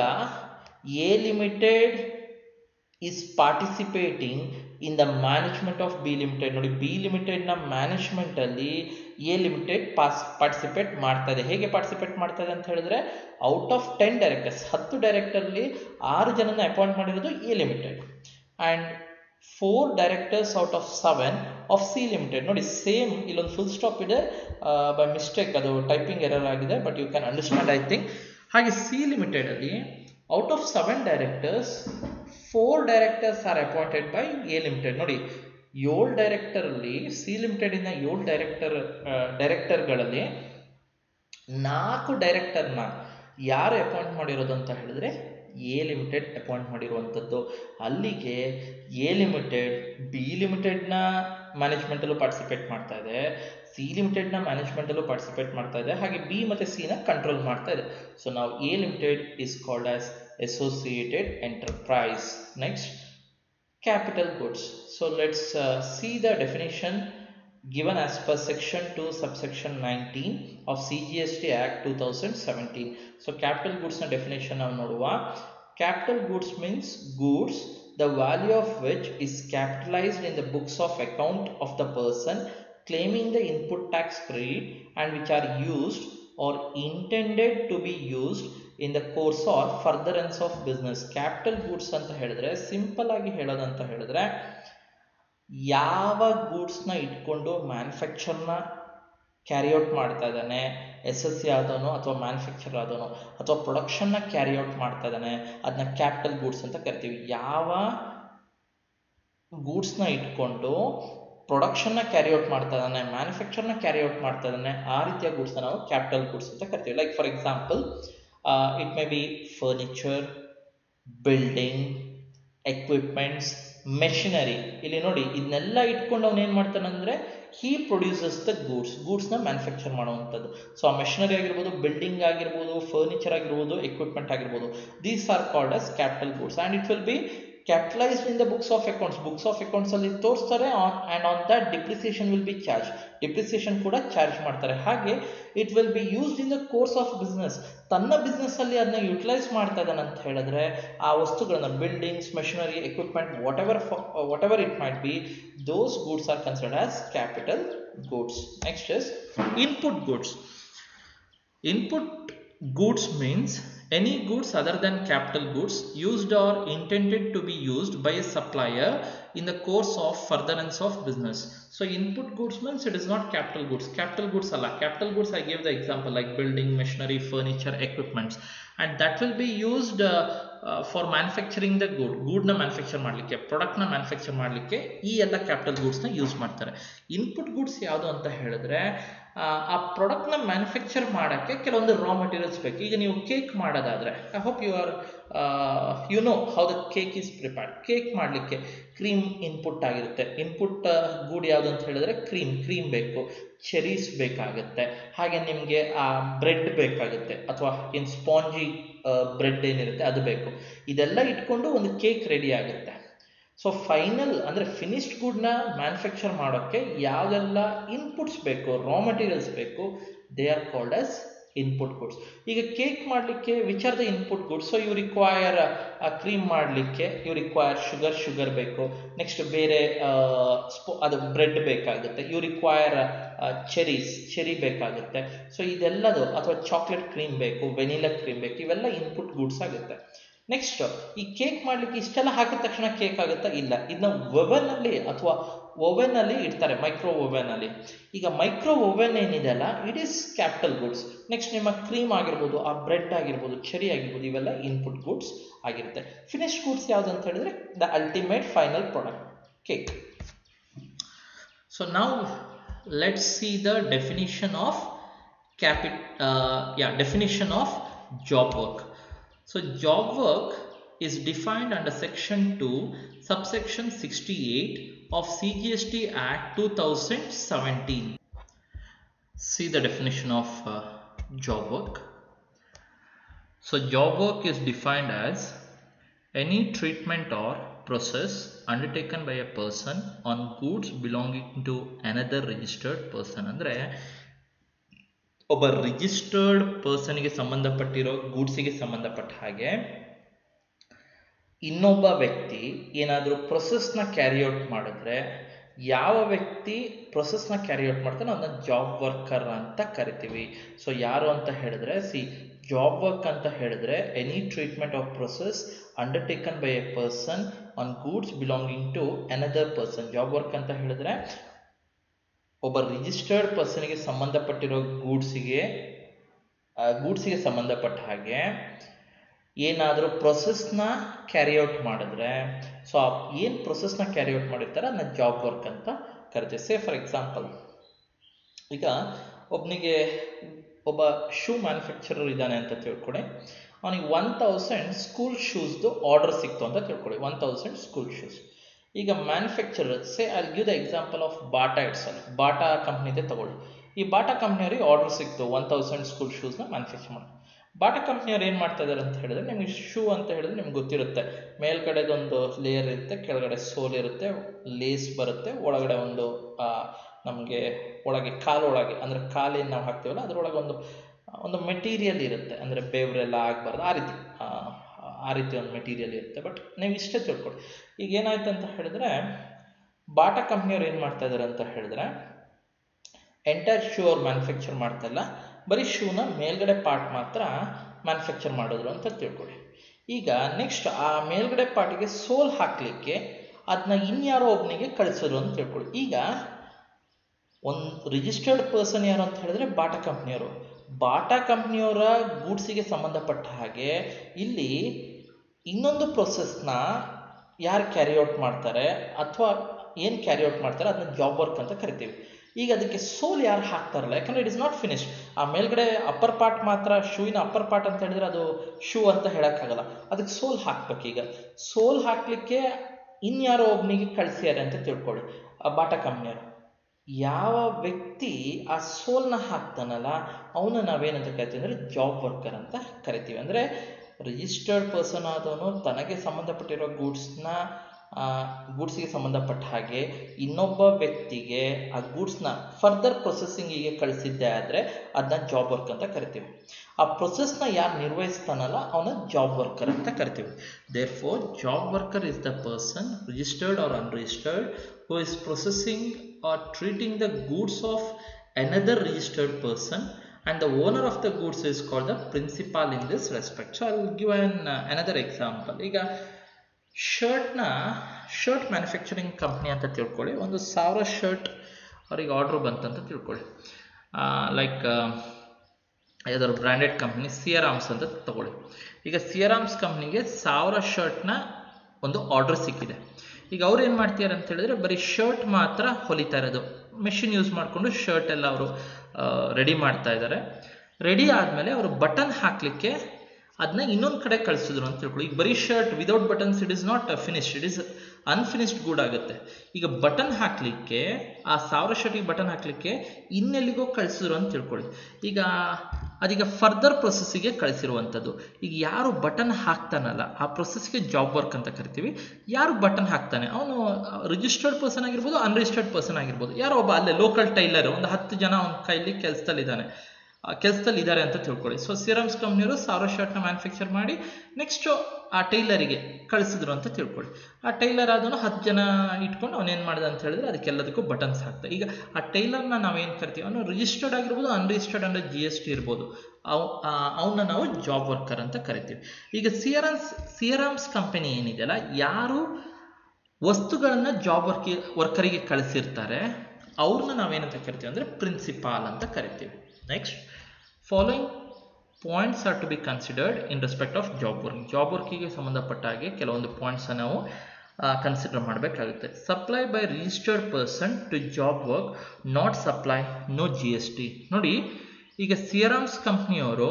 A limited is participating in the management of B limited ನೋಡಿ ಬಿ ಲಿಮಿಟೆಡ್ನ ಮ್ಯಾನೇಜ್ಮೆಂಟಲ್ಲಿ ಎ ಲಿಮಿಟೆಡ್ ಪಾಸ್ ಪಾರ್ಟಿಸಿಪೇಟ್ ಮಾಡ್ತಾ ಇದೆ ಹೇಗೆ ಪಾರ್ಟಿಸಿಪೇಟ್ ಮಾಡ್ತಾ ಇದೆ ಅಂತ ಹೇಳಿದ್ರೆ ಔಟ್ ಆಫ್ ಟೆನ್ ಡೈರೆಕ್ಟರ್ಸ್ ಹತ್ತು ಡೈರೆಕ್ಟರ್ಲಿ ಆರು ಜನನ ಅಪಾಯಿಂಟ್ ಮಾಡಿರೋದು A limited and four directors out of seven of C limited ನೋಡಿ ಸೇಮ್ ಇಲ್ಲೊಂದು ಫುಲ್ ಸ್ಟಾಪ್ ಇದೆ ಬೈ ಮಿಸ್ಟೇಕ್ ಅದು ಟೈಪಿಂಗ್ ಎರರ್ ಆಗಿದೆ but you can understand I think ಹಾಗೆ ಸಿ ಲಿಮಿಟೆಡಲ್ಲಿ out of seven directors four directors are appointed by A limited ನೋಡಿ ಏಳು ಡೈರೆಕ್ಟರಲ್ಲಿ ಸಿ ಲಿಮಿಟೆಡಿನ ಏಳು ಡೈರೆಕ್ಟರ್ ಡೈರೆಕ್ಟರ್ಗಳಲ್ಲಿ ನಾಲ್ಕು ಡೈರೆಕ್ಟರ್ನ ಯಾರು ಅಪಾಯಿಂಟ್ ಮಾಡಿರೋದು ಅಂತ ಹೇಳಿದ್ರೆ ಎ ಲಿಮಿಟೆಡ್ ಅಪಾಯಿಂಟ್ ಮಾಡಿರುವಂಥದ್ದು ಅಲ್ಲಿಗೆ ಎ ಲಿಮಿಟೆಡ್ ಬಿ ಲಿಮಿಟೆಡ್ನ ಮ್ಯಾನೇಜ್ಮೆಂಟಲ್ಲೂ ಪಾರ್ಟಿಸಿಪೇಟ್ ಮಾಡ್ತಾ ಇದೆ ಸಿ ಲಿಮಿಟೆಡ್ನ ಮ್ಯಾನೇಜ್ಮೆಂಟಲ್ಲೂ ಪಾರ್ಟಿಸಿಪೇಟ್ ಮಾಡ್ತಾ ಇದೆ ಹಾಗೆ ಬಿ ಮತ್ತು ಸಿನ ಕಂಟ್ರೋಲ್ ಮಾಡ್ತಾ ಇದೆ ಸೊ ನಾವು A limited is called as associated enterprise next capital goods. So let's uh, see the definition given as per section 2 subsection 19 of CGST Act 2017. So capital goods na definition ನಾವು ನೋಡುವ capital goods means goods the value of which is capitalized in the books of account of the person claiming the input tax credit and which are used or intended to be used in the course or furtherance of business capital goods ಅಂತ ಹೇಳಿದ್ರೆ ಸಿಂಪಲ್ ಆಗಿ ಹೇಳೋದಂತ ಹೇಳಿದ್ರೆ ಯಾವ ಗೂಡ್ಸ್ನ ಇಟ್ಕೊಂಡು ಮ್ಯಾನುಫ್ಯಾಕ್ಚರ್ನ ಕ್ಯಾರಿಔಟ್ ಮಾಡ್ತಾ ಇದ್ದಾನೆ ಎಸ್ ಎಸ್ ಸಿ ಆದವನು ಅಥವಾ ಮ್ಯಾನುಫ್ಯಾಕ್ಚರ್ ಆದವನು ಅಥವಾ ಪ್ರೊಡಕ್ಷನ್ನ ಕ್ಯಾರಿಔಟ್ ಮಾಡ್ತಾ ಇದ್ದಾನೆ ಅದನ್ನ ಕ್ಯಾಪಿಟಲ್ ಗೂಡ್ಸ್ ಅಂತ ಕರಿತೀವಿ ಯಾವ ಗೂಡ್ಸ್ನ ಇಟ್ಕೊಂಡು ಪ್ರೊಡಕ್ಷನ್ನ ಕ್ಯಾರಿಔಟ್ ಮಾಡ್ತಾ ಇದ್ದಾನೆ ಮ್ಯಾನುಫ್ಯಾಕ್ಚರ್ನ ಕ್ಯಾರಿಔಟ್ ಮಾಡ್ತಾ ಇದ್ದಾನೆ ಆ ರೀತಿಯ ಗೂಡ್ಸ್ನ ನಾವು ಕ್ಯಾಪಿಟಲ್ ಗೂಡ್ಸ್ ಅಂತ ಕರಿತೀವಿ like for example it may be furniture building equipments machinery ಇಲ್ಲಿ ನೋಡಿ ಇದನ್ನೆಲ್ಲ ಇಟ್ಕೊಂಡು ಅವನು ಏನು ಮಾಡ್ತಾನೆ ಅಂದರೆ ಹೀ ಪ್ರೊಡ್ಯೂಸಸ್ ದ ಗೂಡ್ಸ್ ಗೂಡ್ಸ್ನ ಮ್ಯಾನುಫ್ಯಾಕ್ಚರ್ ಮಾಡುವಂಥದ್ದು ಸೊ ಆ ಮೆಷಿನರಿ ಆಗಿರ್ಬೋದು ಬಿಲ್ಡಿಂಗ್ ಆಗಿರ್ಬೋದು ಫರ್ನಿಚರ್ ಆಗಿರ್ಬೋದು ಎಕ್ವಿಪ್ಮೆಂಟ್ ಆಗಿರ್ಬೋದು these are called as capital goods and it will be capitalized in the books of accounts books of accounts ಅಲ್ಲಿ ತೋರಿಸ್ತಾರೆ and on that depreciation will be charge depreciation ಕೂಡ ಚಾರ್ಜ್ ಮಾಡ್ತಾರೆ ಹಾಗೆ it will be used in the course of business ತನ್ನ ಬಿಸ್ನೆಸ್ ಅಲ್ಲಿ ಅದನ್ನ ಯುಟಿಲೈಸ್ ಮಾಡ್ತಾ ಇದ್ದಾನೆ ಅಂತ ಹೇಳಿದ್ರೆ ಆ ವಸ್ತುಗಳನ್ನ buildings machinery equipment whatever whatever it might be those goods are considered as capital goods next is input goods Input goods means any goods other than capital goods used or intended to be used by a supplier in the course of furtherance of business. So input goods means it is not capital goods. Capital goods Allah. Capital goods I gave the example like building, machinery, furniture, equipments and that will be used uh, uh, for manufacturing the good. Good ನ ಮ್ಯಾನುಫ್ಯಾಕ್ಚರ್ ಮಾಡಲಿಕ್ಕೆ ಪ್ರಾಡಕ್ಟ್ನ ಮ್ಯಾನುಫ್ಯಾಕ್ಚರ್ ಮಾಡಲಿಕ್ಕೆ ಈ ಎಲ್ಲ ಕ್ಯಾಪಿಟಲ್ ಗೂಡ್ಸ್ನ ಯೂಸ್ ಮಾಡ್ತಾರೆ ಇನ್ಪುಟ್ ಗೂಡ್ಸ್ ಯಾವುದು ಅಂತ ಹೇಳಿದ್ರೆ ಆ ಪ್ರಾಡಕ್ಟ್ನ ಮ್ಯಾನುಫ್ಯಾಕ್ಚರ್ ಮಾಡೋಕ್ಕೆ ಕೆಲವೊಂದು ರಾ ಮೆಟೀರಿಯಲ್ಸ್ ಬೇಕು ಈಗ ನೀವು ಕೇಕ್ ಮಾಡೋದಾದರೆ I hope you are you know how the cake is prepared cake ಮಾಡಲಿಕ್ಕೆ ಕ್ರೀಮ್ ಇನ್ಪುಟ್ ಆಗಿರುತ್ತೆ ಇನ್ಪುಟ್ ಗೂಡ್ ಯಾವುದು ಅಂತ ಹೇಳಿದ್ರೆ ಕ್ರೀಮ್ ಕ್ರೀಮ್ ಬೇಕು ಚೆರೀಸ್ ಬೇಕಾಗುತ್ತೆ ಹಾಗೆ ನಿಮಗೆ ಆ ಬ್ರೆಡ್ ಬೇಕಾಗುತ್ತೆ ಅಥವಾ ಏನು ಸ್ಪಾಂಜಿ ಬ್ರೆಡ್ ಏನಿರುತ್ತೆ ಅದು ಬೇಕು ಇದೆಲ್ಲ ಇಟ್ಕೊಂಡು ಒಂದು ಕೇಕ್ ರೆಡಿ ಆಗುತ್ತೆ ಸೊ ಫೈನಲ್ ಅಂದರೆ ಫಿನಿಶ್ಡ್ ಗುಡ್ನ ಮ್ಯಾನುಫ್ಯಾಕ್ಚರ್ ಮಾಡೋಕ್ಕೆ ಯಾವುದೆಲ್ಲ ಇನ್ಪುಟ್ಸ್ ಬೇಕು ರಾ ಮಟೀರಿಯಲ್ಸ್ ಬೇಕು they are called as input goods ಈಗ ಕೇಕ್ ಮಾಡಲಿಕ್ಕೆ which are the input goods so you require cream ಮಾಡಲಿಕ್ಕೆ ಯು ರಿಕ್ವೈರ್ ಶುಗರ್ ಶುಗರ್ ಬೇಕು ನೆಕ್ಸ್ಟ್ ಬೇರೆ ಸ್ಪೋ ಅದು ಬ್ರೆಡ್ ಬೇಕಾಗುತ್ತೆ ಯು ರಿಕ್ವೈರ್ ಚೆರೀಸ್ ಚೆರಿ ಬೇಕಾಗುತ್ತೆ ಸೊ ಇದೆಲ್ಲದು ಅಥವಾ ಚಾಕ್ಲೇಟ್ ಕ್ರೀಮ್ ಬೇಕು ವೆನಿಲಾ ಕ್ರೀಮ್ ಬೇಕು ಇವೆಲ್ಲ ಇನ್ಪುಟ್ ಗುಡ್ಸ್ ಆಗುತ್ತೆ ನೆಕ್ಸ್ಟ್ ಈ ಕೇಕ್ ಮಾಡಲಿಕ್ಕೆ ಇಷ್ಟೆಲ್ಲ ಹಾಕಿದ ತಕ್ಷಣ ಕೇಕ್ ಆಗುತ್ತಾ ಇಲ್ಲ ಇದನ್ನ ಓವೆನ್ ಅಲ್ಲಿ ಅಥವಾ ಓವೆನ್ ಅಲ್ಲಿ ಇಡ್ತಾರೆ ಮೈಕ್ರೋ ಓವೆನ್ ಅಲ್ಲಿ ಈಗ ಮೈಕ್ರೋ ಓವೆನ್ ಏನಿದೆ ಅಲ್ಲ it is capital goods next ನಿಮ್ಮ ಕ್ರೀಮ್ ಆಗಿರ್ಬೋದು ಆ ಬ್ರೆಡ್ ಆಗಿರ್ಬೋದು ಚೆರಿ ಆಗಿರ್ಬೋದು ಇವೆಲ್ಲ ಇನ್ಪುಟ್ ಗುಡ್ಸ್ ಆಗಿರುತ್ತೆ ಫಿನಿಶ್ ಗುಡ್ಸ್ ಯಾವ್ದು ಅಂತ ಹೇಳಿದ್ರೆ the ultimate final product cake so ನಾವು let's see the definition of ಕ್ಯಾಪಿಟ್ ಯಾ definition of job work So job work is defined under section 2 subsection 68 of CGST Act 2017. See the definition of uh, job work. So job work is defined as any treatment or process undertaken by a person on goods belonging to another registered person ಅಂದ್ರೆ ಒಬ್ಬ ರಿಜಿಸ್ಟರ್ಡ್ ಪರ್ಸನ್ಗೆ ಸಂಬಂಧಪಟ್ಟಿರೋ ಗೂಡ್ಸಿಗೆ ಸಂಬಂಧಪಟ್ಟ ಹಾಗೆ ಇನ್ನೊಬ್ಬ ವ್ಯಕ್ತಿ ಏನಾದರೂ ಪ್ರೊಸೆಸ್ನ ಕ್ಯಾರಿಔಟ್ ಮಾಡಿದ್ರೆ ಯಾವ ವ್ಯಕ್ತಿ ಪ್ರೊಸೆಸ್ನ ಕ್ಯಾರಿಔಟ್ ಮಾಡ್ತಾನೆ ಅದನ್ನ ಜಾಬ್ ವರ್ಕರ್ ಅಂತ ಕರಿತೀವಿ ಸೊ ಯಾರು ಅಂತ ಹೇಳಿದ್ರೆ ಸಿ ಜಾಬ್ ವರ್ಕ್ ಅಂತ ಹೇಳಿದ್ರೆ any treatment of process undertaken by a person on goods belonging to another person job work ಅಂತ ಹೇಳಿದ್ರೆ ಒಬ್ಬ ರಿಜಿಸ್ಟರ್ಡ್ ಪರ್ಸನ್ಗೆ ಸಂಬಂಧಪಟ್ಟಿರೋ ಗೂಡ್ಸಿಗೆ ಗೂಡ್ಸಿಗೆ ಸಂಬಂಧಪಟ್ಟ ಹಾಗೆ ಏನಾದರೂ ಪ್ರೊಸೆಸ್ನ ಕ್ಯಾರಿಔಟ್ ಮಾಡಿದ್ರೆ ಸೊ ಏನು ಪ್ರೊಸೆಸ್ನ ಕ್ಯಾರಿಔಟ್ ಮಾಡಿರ್ತಾರೆ ಅದನ್ನ ಜಾಬ್ ವರ್ಕ್ ಅಂತ ಕರಿತೀವಿ ಸೇ ಫಾರ್ ಎಕ್ಸಾಂಪಲ್ ಈಗ ಒಬ್ಬನಿಗೆ ಒಬ್ಬ ಶೂ ಮ್ಯಾನುಫ್ಯಾಕ್ಚರರ್ ಇದ್ದಾನೆ ಅಂತ ತಿಳ್ಕೊಳ್ಳಿ ಅವನಿಗೆ ಒನ್ ತೌಸಂಡ್ ಸ್ಕೂಲ್ ಶೂಸ್ದು ಆರ್ಡರ್ ಸಿಕ್ತು ಅಂತ ತಿಳ್ಕೊಳ್ಳಿ ಒನ್ ತೌಸಂಡ್ ಸ್ಕೂಲ್ ಶೂಸ್ ಈಗ manufacturer say I give the example of Bata ಇಟ್ಸಲ್ ಬಾಟಾ ಕಂಪ್ನಿದೆ ತಗೊಳ್ಳಿ ಈ ಬಾಟಾ ಕಂಪ್ನಿಯವ್ರಿಗೆ ಆರ್ಡರ್ ಸಿಕ್ತು ಒನ್ ತೌಸಂಡ್ ಸ್ಕೂಲ್ ಶೂಸ್ನ ಮ್ಯಾನುಫ್ಯಾಕ್ಚರ್ ಮಾಡಿ ಬಾಟಾ ಕಂಪ್ನಿಯವ್ರು ಏನು ಮಾಡ್ತಾ ಇದ್ದಾರೆ ಅಂತ ಹೇಳಿದ್ರೆ ನಿಮಗೆ ಶೂ ಅಂತ ಹೇಳಿದ್ರೆ ನಿಮ್ಗೆ ಗೊತ್ತಿರುತ್ತೆ ಮೇಲ್ಗಡೆದೊಂದು ಲೇಯರ್ ಇರುತ್ತೆ ಕೆಳಗಡೆ ಸೋಲ್ ಇರುತ್ತೆ ಲೇಸ್ ಬರುತ್ತೆ ಒಳಗಡೆ ಒಂದು ನಮಗೆ ಒಳಗೆ ಕಾಲೊಳಗೆ ಅಂದರೆ ಕಾಲೇನು ನಾವು ಹಾಕ್ತೀವಲ್ಲ ಅದರೊಳಗೆ ಒಂದು ಒಂದು ಮೆಟೀರಿಯಲ್ ಇರುತ್ತೆ ಅಂದರೆ ಬೇವ್ರೆಲ್ಲ ಆಗಬಾರ್ದು ಆ ರೀತಿ ಆ ರೀತಿ ಒಂದು ಮೆಟೀರಿಯಲ್ ಇರುತ್ತೆ ಬಟ್ ನೀವು ಇಷ್ಟೇ ತಿಳ್ಕೊಳ್ಳಿ ಈಗ ಏನಾಯ್ತು ಅಂತ ಹೇಳಿದ್ರೆ ಬಾಟಾ ಕಂಪ್ನಿಯವ್ರು ಏನು ಮಾಡ್ತಾ ಇದ್ದಾರೆ ಅಂತ ಹೇಳಿದ್ರೆ ಎಂಟೈರ್ ಶೂ ಅವ್ರು ಮ್ಯಾನುಫ್ಯಾಕ್ಚರ್ ಮಾಡ್ತಾ ಇಲ್ಲ ಬರೀ ಶೂನ ಮೇಲ್ಗಡೆ ಪಾರ್ಟ್ ಮಾತ್ರ ಮ್ಯಾನುಫ್ಯಾಕ್ಚರ್ ಮಾಡಿದ್ರು ಅಂತ ತಿಳ್ಕೊಳ್ಳಿ ಈಗ ನೆಕ್ಸ್ಟ್ ಆ ಮೇಲ್ಗಡೆ ಪಾರ್ಟಿಗೆ ಸೋಲ್ ಹಾಕಲಿಕ್ಕೆ ಅದನ್ನ ಇನ್ಯಾರೋ ಒಬ್ಬನಿಗೆ ಕಳಿಸಿದ್ರು ಅಂತ ತಿಳ್ಕೊಳ್ಳಿ ಈಗ ಒಂದು ರಿಜಿಸ್ಟರ್ಡ್ ಪರ್ಸನ್ ಯಾರು ಅಂತ ಹೇಳಿದ್ರೆ ಬಾಟಾ ಕಂಪ್ನಿಯವರು ಬಾಟಾ ಕಂಪ್ನಿಯವರ ಗೂಡ್ಸಿಗೆ ಸಂಬಂಧಪಟ್ಟ ಹಾಗೆ ಇಲ್ಲಿ ಇನ್ನೊಂದು ಪ್ರೊಸೆಸ್ನ ಯಾರು ಕ್ಯಾರಿಔಟ್ ಮಾಡ್ತಾರೆ ಅಥವಾ ಏನು ಕ್ಯಾರಿಔಟ್ ಮಾಡ್ತಾರೆ ಅದನ್ನ ಜಾಬ್ ವರ್ಕ್ ಅಂತ ಕರಿತೀವಿ ಈಗ ಅದಕ್ಕೆ ಸೋಲ್ ಯಾರು ಹಾಕ್ತಾರಲ್ಲ ಯಾಕಂದ್ರೆ ಇಟ್ ಇಸ್ ನಾಟ್ ಫಿನಿಶ್ ಆ ಮೇಲ್ಗಡೆ ಅಪ್ಪರ್ ಪಾರ್ಟ್ ಮಾತ್ರ ಶೂವಿನ ಅಪ್ಪರ್ ಪಾರ್ಟ್ ಅಂತ ಹೇಳಿದ್ರೆ ಅದು ಶೂ ಅಂತ ಹೇಳೋಕ್ಕಾಗಲ್ಲ ಅದಕ್ಕೆ ಸೋಲ್ ಹಾಕ್ಬೇಕು ಈಗ ಸೋಲ್ ಹಾಕ್ಲಿಕ್ಕೆ ಇನ್ಯಾರೋ ಒಬ್ಬನಿಗೆ ಕಳಿಸ್ಯಾರೆ ಅಂತ ತಿಳ್ಕೊಳ್ಳಿ ಆ ಬಾಟಾ ಕಂಪ್ನಿಯವರು ಯಾವ ವ್ಯಕ್ತಿ ಆ ಸೋಲ್ನ ಹಾಕ್ತಾನಲ್ಲ ಅವನ ನಾವೇನಂತ ಕರಿತೀವಿ ಅಂದರೆ ಜಾಬ್ ವರ್ಕರ್ ಅಂತ ಕರಿತೀವಿ ಅಂದರೆ ರಿಜಿಸ್ಟರ್ಡ್ ಪರ್ಸನ್ ಆದವನು ತನಗೆ ಸಂಬಂಧಪಟ್ಟಿರೋ ಗೂಡ್ಸ್ನ ಗೂಡ್ಸ್ಗೆ ಸಂಬಂಧಪಟ್ಟ ಹಾಗೆ ಇನ್ನೊಬ್ಬ ವ್ಯಕ್ತಿಗೆ ಆ ಗೂಡ್ಸ್ನ ಫರ್ದರ್ ಪ್ರೊಸೆಸಿಂಗಿಗೆ ಕಳಿಸಿದ್ದೆ ಆದರೆ ಅದನ್ನ ಜಾಬ್ ವರ್ಕ್ ಅಂತ ಕರಿತೀವಿ ಆ ಪ್ರೊಸೆಸ್ನ ಯಾರು ನಿರ್ವಹಿಸ್ತಾನಲ್ಲ ಅವನ ಜಾಬ್ ವರ್ಕರ್ ಅಂತ ಕರಿತೀವಿ therefore job worker is the person registered or unregistered who is processing or treating the goods of another registered person and the owner of the goods is called the principal in this respect so i will give an uh, another example ಈಗ ಶರ್ಟ್ನ ಶರ್ಟ್ ಮ್ಯಾನುಫ್ಯಾಕ್ಚರಿಂಗ್ ಕಂಪ್ನಿ ಅಂತ ತಿಳ್ಕೊಳ್ಳಿ ಒಂದು ಸಾವಿರ ಶರ್ಟ್ ಅವ್ರಿಗೆ ಆರ್ಡ್ರ್ ಬಂತಂತ ತಿಳ್ಕೊಳ್ಳಿ ಲೈಕ್ ಯಾವ್ದಾದ್ರು ಬ್ರ್ಯಾಂಡೆಡ್ ಕಂಪ್ನಿ ಸಿಯರಾಮ್ಸ್ ಅಂತ ತಗೊಳ್ಳಿ ಈಗ ಸಿಯರಾಮ್ಸ್ ಕಂಪ್ನಿಗೆ ಸಾವಿರ ಶರ್ಟ್ನ ಒಂದು ಆರ್ಡರ್ ಸಿಕ್ಕಿದೆ ಈಗ ಅವ್ರು ಏನು ಮಾಡ್ತಿದ್ದಾರೆ ಅಂತ ಹೇಳಿದ್ರೆ ಬರೀ ಶರ್ಟ್ ಮಾತ್ರ ಹೊಲಿತಾ ಇರೋದು ಮೆಷಿನ್ ಯೂಸ್ ಮಾಡಿಕೊಂಡು ಶರ್ಟ್ ಎಲ್ಲ ಅವರು ರೆಡಿ ಮಾಡ್ತಾ ಇದ್ದಾರೆ ರೆಡಿ ಆದಮೇಲೆ ಅವರು ಬಟನ್ ಹಾಕಲಿಕ್ಕೆ ಅದನ್ನ ಇನ್ನೊಂದು ಕಡೆ ಕಳಿಸಿದ್ರು ಅಂತ ತಿಳ್ಕೊಳ್ಳಿ ಈಗ ಬರೀ shirt without buttons it is not finished it is unfinished good ಆಗುತ್ತೆ ಈಗ ಬಟನ್ ಹಾಕಲಿಕ್ಕೆ ಆ ಸಾವಿರ ಶರ್ಟಿಗೆ ಬಟನ್ ಹಾಕಲಿಕ್ಕೆ ಇನ್ನೆಲ್ಲಿಗೋ ಕಳಿಸಿದ್ರು ಅಂತ ತಿಳ್ಕೊಳ್ಳಿ ಈಗ ಅದೀಗ ಫರ್ದರ್ ಪ್ರೊಸೆಸ್ಸಿಗೆ ಕಳಿಸಿರುವಂಥದ್ದು ಈಗ ಯಾರು ಬಟನ್ ಹಾಕ್ತಾನಲ್ಲ ಆ ಪ್ರೊಸೆಸ್ಗೆ ಜಾಬ್ ವರ್ಕ್ ಅಂತ ಕರಿತೀವಿ ಯಾರು ಬಟನ್ ಹಾಕ್ತಾನೆ ಅವನು ರಿಜಿಸ್ಟರ್ಡ್ ಪರ್ಸನ್ ಆಗಿರ್ಬೋದು ಅನ್ರಿಜಿಸ್ಟರ್ಡ್ ಪರ್ಸನ್ ಆಗಿರ್ಬೋದು ಯಾರೋ ಒಬ್ಬ ಅಲ್ಲೇ ಲೋಕಲ್ ಟೈಲರ್ ಒಂದು ಹತ್ತು ಜನ ಅವನ ಕೈಲಿ ಕೆಲಸದಲ್ಲಿದ್ದಾನೆ ಕೆಲಸದಲ್ಲಿ ಇದ್ದಾರೆ ಅಂತ ತಿಳ್ಕೊಳ್ಳಿ ಸೊ ಸಿರಮ್ಸ್ ಕಂಪ್ನಿಯವರು ಸಾವಿರ ಶರ್ಟ್ನ ಮ್ಯಾನುಫ್ಯಾಕ್ಚರ್ ಮಾಡಿ ನೆಕ್ಸ್ಟು ಆ ಟೈಲರಿಗೆ ಕಳಿಸಿದ್ರು ಅಂತ ತಿಳ್ಕೊಳ್ಳಿ ಆ ಟೈಲರ್ ಅದನ್ನು ಹತ್ತು ಜನ ಇಟ್ಕೊಂಡು ಅವನೇನು ಮಾಡಿದ ಅಂತ ಹೇಳಿದ್ರೆ ಅದಕ್ಕೆಲ್ಲದಕ್ಕೂ ಬಟನ್ಸ್ ಹಾಕ್ತಾರೆ ಈಗ ಆ ಟೈಲರ್ನ ನಾವೇನು ಕರಿತೀವಿ ಅವನು ರಿಜಿಸ್ಟರ್ಡ್ ಆಗಿರ್ಬೋದು ಅನ್ರಿಜಿಸ್ಟರ್ಡ್ ಅಂದರೆ ಜಿ ಎಸ್ ಟಿ ಇರ್ಬೋದು ಅವ್ ಅವನ್ನ ನಾವು ಜಾಬ್ ವರ್ಕರ್ ಅಂತ ಕರಿತೀವಿ ಈಗ ಸಿಯರನ್ಸ್ ಸಿಯರಾಮ್ಸ್ ಕಂಪನಿ ಏನಿದೆಯಲ್ಲ ಯಾರು ವಸ್ತುಗಳನ್ನ ಜಾಬ್ ವರ್ಕಿ ವರ್ಕರಿಗೆ ಕಳಿಸಿರ್ತಾರೆ ಅವ್ರನ್ನ ನಾವೇನಂತ ಕರಿತೀವಿ ಅಂದರೆ ಪ್ರಿನ್ಸಿಪಾಲ್ ಅಂತ ಕರಿತೀವಿ next following points are to be considered in respect of job work job ವರ್ಕಿಗೆ ಸಂಬಂಧಪಟ್ಟ ಹಾಗೆ ಕೆಲವೊಂದು ಪಾಯಿಂಟ್ಸ್ ನಾವು ಕನ್ಸಿಡರ್ ಮಾಡಬೇಕಾಗುತ್ತೆ supply by registered person to job work not supply no G S T ನೋಡಿ ಈಗ ಸಿಯರಾಮ್ಸ್ ಕಂಪ್ನಿಯವರು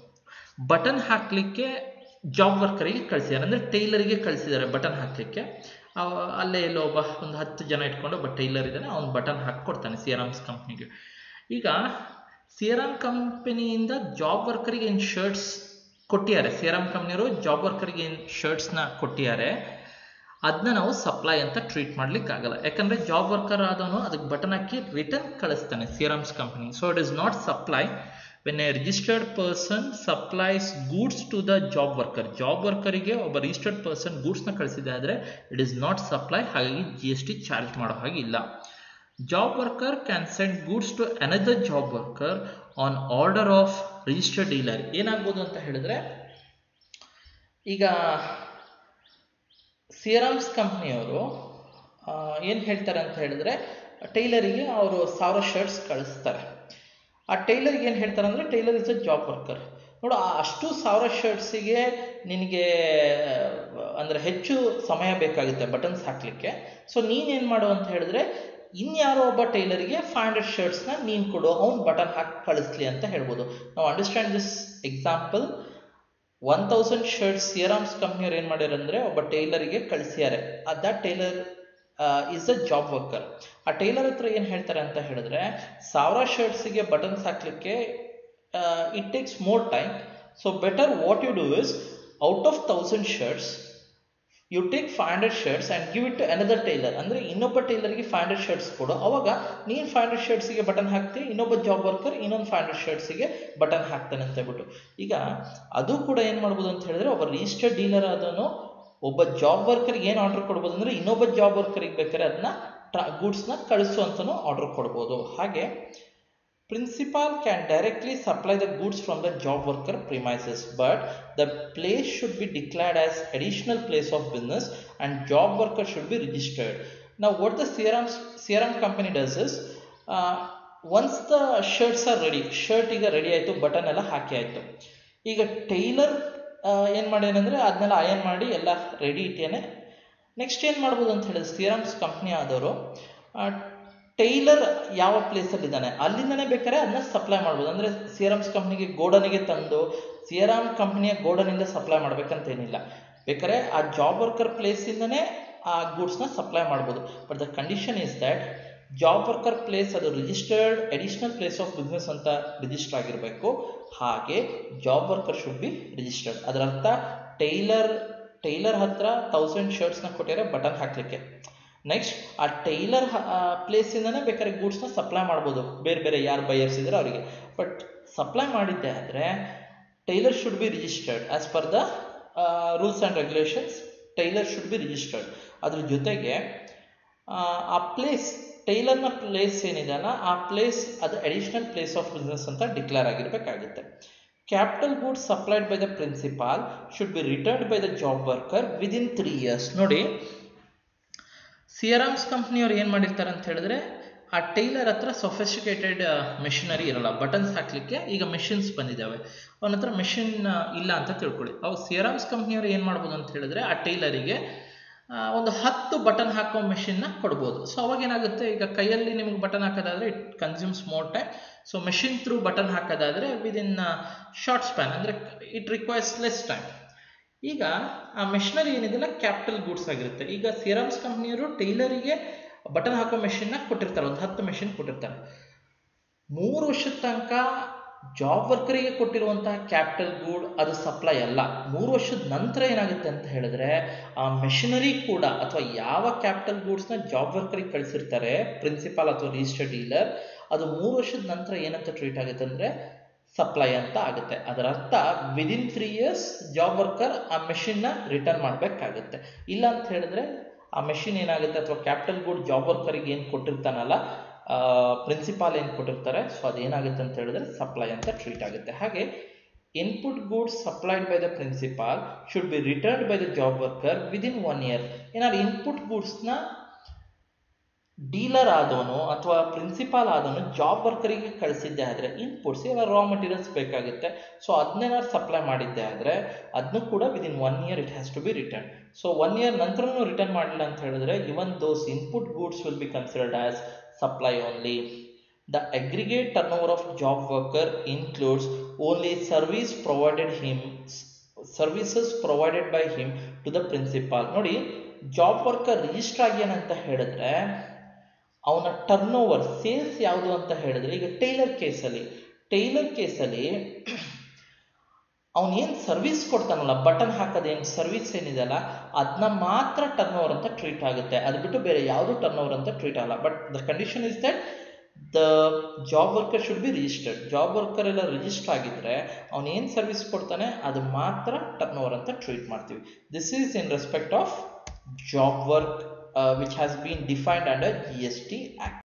ಬಟನ್ ಹಾಕಲಿಕ್ಕೆ ಜಾಬ್ ವರ್ಕರಿಗೆ ಕಳಿಸಿದ್ದಾರೆ ಅಂದರೆ ಟೈಲರಿಗೆ ಕಳಿಸಿದ್ದಾರೆ ಬಟನ್ ಹಾಕಲಿಕ್ಕೆ ಅಲ್ಲೇ ಎಲ್ಲೋ ಒಬ್ಬ ಒಂದು ಹತ್ತು ಜನ ಇಟ್ಕೊಂಡು ಒಬ್ಬ ಟೈಲರ್ ಇದ್ದಾನೆ ಅವ್ನು ಬಟನ್ ಹಾಕಿ ಕೊಡ್ತಾನೆ ಸಿಯರಾಮ್ಸ್ ಕಂಪ್ನಿಗೆ ಈಗ ಸಿಯರಾಮ್ ಕಂಪನಿಯಿಂದ ಜಾಬ್ ವರ್ಕರಿಗೆ ಏನು ಶರ್ಟ್ಸ್ ಕೊಟ್ಟಿದ್ದಾರೆ ಸಿಯರಾಮ್ ಕಂಪ್ನಿಯವರು ಜಾಬ್ ವರ್ಕರಿಗೆ ಏನು ಶರ್ಟ್ಸ್ನ ಕೊಟ್ಟಿದ್ದಾರೆ ಅದನ್ನ ನಾವು ಸಪ್ಲೈ ಅಂತ ಟ್ರೀಟ್ ಮಾಡ್ಲಿಕ್ಕೆ ಆಗಲ್ಲ ಯಾಕಂದ್ರೆ ಜಾಬ್ ವರ್ಕರ್ ಆದವನು ಅದಕ್ಕೆ ಬಟನ್ ಹಾಕಿ ರಿಟರ್ನ್ ಕಳಿಸ್ತಾನೆ Siyaram's company so it is not supply when a registered person supplies goods to the job worker job ವರ್ಕರಿಗೆ ಒಬ್ಬ ರಿಜಿಸ್ಟರ್ಡ್ ಪರ್ಸನ್ ಗೂಡ್ಸ್ನ ಕಳಿಸಿದೆ ಆದರೆ ಇಟ್ ಇಸ್ ನಾಟ್ ಸಪ್ಲೈ ಹಾಗಾಗಿ ಜಿ ಎಸ್ ಟಿ ಚಾರ್ಜ್ ಮಾಡೋ ಹಾಗೆ ಇಲ್ಲ job worker can send goods to another job worker on order of registered dealer ಏನಾಗ್ಬೋದು ಅಂತ ಹೇಳಿದ್ರೆ ಈಗ ಸಿಯರಾಮ್ಸ್ ಕಂಪ್ನಿಯವರು ಏನು ಹೇಳ್ತಾರೆ ಅಂತ ಹೇಳಿದ್ರೆ ಟೈಲರಿಗೆ ಅವರು ಸಾವಿರ ಶರ್ಟ್ಸ್ ಕಳಿಸ್ತಾರೆ ಆ ಟೈಲರ್ಗೆ ಏನು ಹೇಳ್ತಾರೆ ಅಂದರೆ tailor is a job worker ನೋಡು ಆ ಅಷ್ಟು ಸಾವಿರ ಶರ್ಟ್ಸಿಗೆ ನಿನಗೆ ಅಂದರೆ ಹೆಚ್ಚು ಸಮಯ ಬೇಕಾಗುತ್ತೆ ಬಟನ್ಸ್ ಹಾಕಲಿಕ್ಕೆ ಸೊ ನೀನೇನು ಮಾಡು ಅಂತ ಹೇಳಿದ್ರೆ ಇನ್ಯಾರೋ ಒಬ್ಬ ಟೈಲರಿಗೆ ಫೈವ್ ಹಂಡ್ರೆಡ್ ಶರ್ಟ್ಸ್ನ ನೀನು ಕೊಡು ಅವ್ನು ಬಟನ್ ಹಾಕಿ ಕಳಿಸ್ಲಿ ಅಂತ ಹೇಳ್ಬೋದು ನಾವು understand this example one thousand shirts Siyaram's ಕಂಪ್ನಿಯವ್ರು ಏನು ಮಾಡ್ಯಾರ ಅಂದರೆ ಒಬ್ಬ ಟೈಲರಿಗೆ ಕಳಿಸ್ಯಾರೆ that tailor is a job worker ಆ ಟೈಲರ್ ಹತ್ರ ಏನು ಹೇಳ್ತಾರೆ ಅಂತ ಹೇಳಿದ್ರೆ ಸಾವಿರ ಶರ್ಟ್ಸಿಗೆ ಬಟನ್ಸ್ ಹಾಕ್ಲಿಕ್ಕೆ it takes more time so better what you do is out of thousand shirts you take five hundred shirts and give it to another tailor ಅಂದರೆ ಇನ್ನೊಬ್ಬ ಟೈಲರ್ಗೆ ಫೈವ್ ಹಂಡ್ರೆಡ್ ಶರ್ಟ್ಸ್ ಕೊಡು ಅವಾಗ ನೀನು ಫೈವ್ ಹಂಡ್ರೆಡ್ ಶರ್ಟ್ಸಿಗೆ ಬಟನ್ ಹಾಕ್ತೀನಿ ಇನ್ನೊಬ್ಬ ಜಾಬ್ ವರ್ಕರ್ ಇನ್ನೊಂದು ಫೈವ್ ಹಂಡ್ರೆಡ್ ಶರ್ಟ್ಸಿಗೆ ಬಟನ್ ಹಾಕ್ತಾನೆ ಅಂತ ಹೇಳ್ಬಿಟ್ಟು ಈಗ ಅದು ಕೂಡ ಏನು ಮಾಡ್ಬೋದು ಅಂತ ಹೇಳಿದ್ರೆ ಒಬ್ಬ ರಿಜಿಸ್ಟರ್ಡ್ ಡೀಲರ್ ಆದನು ಒಬ್ಬ ಜಾಬ್ ವರ್ಕರ್ಗೆ ಏನು ಆರ್ಡರ್ ಕೊಡ್ಬೋದು ಅಂದರೆ ಇನ್ನೊಬ್ಬ ಜಾಬ್ ವರ್ಕರಿಗೆ ಬೇಕಾದ್ರೆ ಅದನ್ನ ಟ್ರಾ ಗೂಡ್ಸ್ನ ಕಳಿಸು ಅಂತಲೂ ಆರ್ಡರ್ ಕೊಡ್ಬೋದು ಹಾಗೆ Principal can directly supply the goods from the job worker premises, but the place should be declared as additional place of business and job worker should be registered. Now, what the CRM, CRM company does is, uh, once the shirts are ready, shirt ಈಗ ರೆಡಿ ಆಯಿತು ಬಟನ್ ಎಲ್ಲ ಹಾಕಿ ಆಯಿತು ಈಗ ಟೈಲರ್ ಏನು ಮಾಡ್ಯಾನಂದರೆ ಅದನ್ನೆಲ್ಲ ಅಯನ್ ಮಾಡಿ ಎಲ್ಲ ರೆಡಿ ಇಟ್ಟೇನೆ ನೆಕ್ಸ್ಟ್ ಏನು ಮಾಡ್ಬೋದು ಅಂತ ಹೇಳಿದ್ರೆ ಸಿರಮ್ಸ್ ಕಂಪ್ನಿ ಆದವರು ಟೈಲರ್ ಯಾವ ಪ್ಲೇಸಲ್ಲಿ ಇದ್ದಾನೆ ಅಲ್ಲಿಂದನೇ ಬೇಕಾದ್ರೆ ಅದನ್ನ ಸಪ್ಲೈ ಮಾಡ್ಬೋದು ಅಂದರೆ ಸಿಯರಾಮ್ಸ್ ಕಂಪ್ನಿಗೆ ಗೋಡನಿಗೆ ತಂದು ಸಿಯರಾಮ್ ಕಂಪ್ನಿಯ ಗೋಡನಿಂದ ಸಪ್ಲೈ ಮಾಡ್ಬೇಕಂತ ಏನಿಲ್ಲ ಬೇಕಾದ್ರೆ ಆ ಜಾಬ್ ವರ್ಕರ್ ಪ್ಲೇಸಿಂದನೇ ಆ ಗೂಡ್ಸ್ನ ಸಪ್ಲೈ ಮಾಡ್ಬೋದು but the condition is that job worker place ಅದು registered additional place of business ಅಂತ ರಿಜಿಸ್ಟರ್ ಆಗಿರಬೇಕು ಹಾಗೆ job worker should be registered ಅದರ ಅರ್ಥ ಟೈಲರ್ ಟೈಲರ್ ಹತ್ರ ತೌಸಂಡ್ ಶರ್ಟ್ಸ್ನ ಕೊಟ್ಟಿರೋ ಬಟನ್ ಹಾಕ್ಲಿಕ್ಕೆ ನೆಕ್ಸ್ಟ್ ಆ ಟೈಲರ್ ಪ್ಲೇಸಿಂದನೇ ಬೇಕಾದ್ರೆ ಗೂಡ್ಸ್ನ ಸಪ್ಲೈ ಮಾಡ್ಬೋದು ಬೇರೆ ಬೇರೆ ಯಾರು ಬೈಯರ್ಸ್ ಇದ್ರೆ ಅವರಿಗೆ ಬಟ್ ಸಪ್ಲೈ ಮಾಡಿದ್ದೆ ಆದರೆ tailor should be registered as per the rules and regulations tailor should be registered ಅದ್ರ ಜೊತೆಗೆ ಆ ಪ್ಲೇಸ್ ಟೈಲರ್ನ ಪ್ಲೇಸ್ ಏನಿದೆಯಲ್ಲ ಆ ಪ್ಲೇಸ್ ಅದು ಅಡಿಷನಲ್ ಪ್ಲೇಸ್ ಆಫ್ ಬಿಸ್ನೆಸ್ ಅಂತ ಡಿಕ್ಲೇರ್ ಆಗಿರಬೇಕಾಗುತ್ತೆ capital goods supplied by the principal should be returned by the job worker within three years ನೋಡಿ ಸಿಯರಾಮ್ಸ್ ಕಂಪ್ನಿಯವ್ರು ಏನು ಮಾಡಿರ್ತಾರೆ ಅಂತ ಹೇಳಿದ್ರೆ ಆ ಟೈಲರ್ ಹತ್ರ ಸೊಫಿಸ್ಟಿಕೇಟೆಡ್ ಮೆಷಿನರಿ ಇರಲ್ಲ ಬಟನ್ಸ್ ಹಾಕ್ಲಿಕ್ಕೆ ಈಗ ಮೆಷಿನ್ಸ್ ಬಂದಿದ್ದಾವೆ ಅವನ ಹತ್ರ ಮೆಷಿನ್ ಇಲ್ಲ ಅಂತ ತಿಳ್ಕೊಳ್ಳಿ ಅವು ಸಿಯರಾಮ್ಸ್ ಕಂಪ್ನಿಯವ್ರು ಏನು ಮಾಡ್ಬೋದು ಅಂತ ಹೇಳಿದ್ರೆ ಆ ಟೈಲರಿಗೆ ಒಂದು ಹತ್ತು ಬಟನ್ ಹಾಕೋ ಮೆಷಿನ್ನ ಕೊಡ್ಬೋದು ಸೊ ಅವಾಗ ಏನಾಗುತ್ತೆ ಈಗ ಕೈಯಲ್ಲಿ ನಿಮಗೆ ಬಟನ್ ಹಾಕೋದಾದ್ರೆ it consumes more time so machine through button ಹಾಕೋದಾದ್ರೆ ವಿದಿನ್ ಶಾರ್ಟ್ ಸ್ಪ್ಯಾನ್ ಅಂದರೆ ಇಟ್ ರಿಕ್ವೈರ್ಸ್ ಲೆಸ್ ಟೈಮ್ ಈಗ ಆ ಮೆಷಿನರಿ ಏನಿದೆಲ್ಲ ಕ್ಯಾಪಿಟಲ್ ಗೂಡ್ಸ್ ಆಗಿರುತ್ತೆ ಈಗ ಸಿರಮ್ಸ್ ಕಂಪ್ನಿಯವರು ಟೈಲರಿಗೆ ಬಟನ್ ಹಾಕೋ ಮೆಷಿನ್ನ ಕೊಟ್ಟಿರ್ತಾರೆ ಒಂದು ಹತ್ತು ಮೆಷಿನ್ ಕೊಟ್ಟಿರ್ತಾರೆ ಮೂರು ವರ್ಷದ ತನಕ ಜಾಬ್ ವರ್ಕರಿಗೆ ಕೊಟ್ಟಿರುವಂತಹ ಕ್ಯಾಪಿಟಲ್ ಗೂಡ್ ಅದು ಸಪ್ಲೈ ಅಲ್ಲ ಮೂರು ವರ್ಷದ ನಂತರ ಏನಾಗುತ್ತೆ ಅಂತ ಹೇಳಿದ್ರೆ ಆ ಮೆಷಿನರಿ ಕೂಡ ಅಥವಾ ಯಾವ ಕ್ಯಾಪಿಟಲ್ ಗೂಡ್ಸ್ನ ಜಾಬ್ ವರ್ಕರಿಗೆ ಕಳಿಸಿರ್ತಾರೆ ಪ್ರಿನ್ಸಿಪಾಲ್ ಅಥವಾ ರಿಜಿಸ್ಟರ್ಡ್ ಡೀಲರ್ ಅದು ಮೂರು ವರ್ಷದ ನಂತರ ಏನಂತ ಟ್ರೀಟ್ ಆಗುತ್ತೆ ಅಂದರೆ ಸಪ್ಲೈ ಅಂತ ಆಗುತ್ತೆ ಅದರ ಅರ್ಥ within three years job worker ಆ ಮೆಷಿನ್ನ ರಿಟರ್ನ್ ಮಾಡಬೇಕಾಗುತ್ತೆ ಇಲ್ಲ ಅಂತ ಹೇಳಿದ್ರೆ ಆ ಮೆಷಿನ್ ಏನಾಗುತ್ತೆ ಅಥವಾ ಕ್ಯಾಪಿಟಲ್ ಗೂಡ್ ಜಾಬ್ ವರ್ಕರಿಗೆ ಏನು ಕೊಟ್ಟಿರ್ತಾನಲ್ಲ ಪ್ರಿನ್ಸಿಪಾಲ್ ಏನು ಕೊಟ್ಟಿರ್ತಾರೆ ಸೊ ಅದೇನಾಗುತ್ತೆ ಅಂತ ಹೇಳಿದ್ರೆ ಸಪ್ಲೈ ಅಂತ ಟ್ರೀಟ್ ಆಗುತ್ತೆ ಹಾಗೆ input goods supplied by the principal should be returned by the job worker within one year ಏನಾದ್ರು ಇನ್ಪುಟ್ ಗೂಡ್ಸ್ನ ಡೀಲರ್ ಆದವನು ಅಥವಾ ಪ್ರಿನ್ಸಿಪಾಲ್ ಆದವನು ಜಾಬ್ ವರ್ಕರಿಗೆ ಕಳಿಸಿದ್ದೆ ಆದರೆ ಇನ್ಪುಟ್ಸ್ ಎಲ್ಲ ರಾ ಮಟೀರಿಯಲ್ಸ್ ಬೇಕಾಗುತ್ತೆ ಸೊ ಅದನ್ನೇನಾದ್ರು ಸಪ್ಲೈ ಮಾಡಿದ್ದೆ ಆದರೆ ಅದನ್ನು ಕೂಡ within one year it has to be return so one year ನಂತರನೂ ರಿಟರ್ನ್ ಮಾಡಲಿಲ್ಲ ಅಂತ ಹೇಳಿದ್ರೆ even those input goods will be considered as supply only the aggregate turnover of job worker includes only service provided him services provided by him to the principal ನೋಡಿ ಜಾಬ್ ವರ್ಕರ್ ರಿಜಿಸ್ಟರ್ ಆಗ್ಯಾನಂತ ಹೇಳಿದ್ರೆ ಅವನ ಟರ್ನ್ ಓವರ್ ಸೇಲ್ಸ್ ಯಾವುದು ಅಂತ ಹೇಳಿದ್ರೆ ಈಗ ಟೈಲರ್ ಕೇಸಲ್ಲಿ ಟೈಲರ್ ಕೇಸಲ್ಲಿ ಅವನು ಏನು ಸರ್ವಿಸ್ ಕೊಡ್ತಾನಲ್ಲ ಬಟನ್ ಹಾಕೋದೇನು ಸರ್ವಿಸ್ ಏನಿದೆಯಲ್ಲ ಅದನ್ನ ಮಾತ್ರ ಟರ್ನ್ ಓವರ್ ಅಂತ ಟ್ರೀಟ್ ಆಗುತ್ತೆ ಅದು ಬಿಟ್ಟು ಬೇರೆ ಯಾವುದು ಟರ್ನ್ ಓವರ್ ಅಂತ ಟ್ರೀಟ್ ಆಗಲ್ಲ but the condition is that the job worker should be registered job worker ಎಲ್ಲ ರಿಜಿಸ್ಟರ್ ಆಗಿದ್ರೆ ಅವನು ಏನು ಸರ್ವಿಸ್ ಕೊಡ್ತಾನೆ ಅದು ಮಾತ್ರ ಟರ್ನ್ ಓವರ್ ಅಂತ ಟ್ರೀಟ್ ಮಾಡ್ತೀವಿ this is in respect of job work which has been defined under G S T act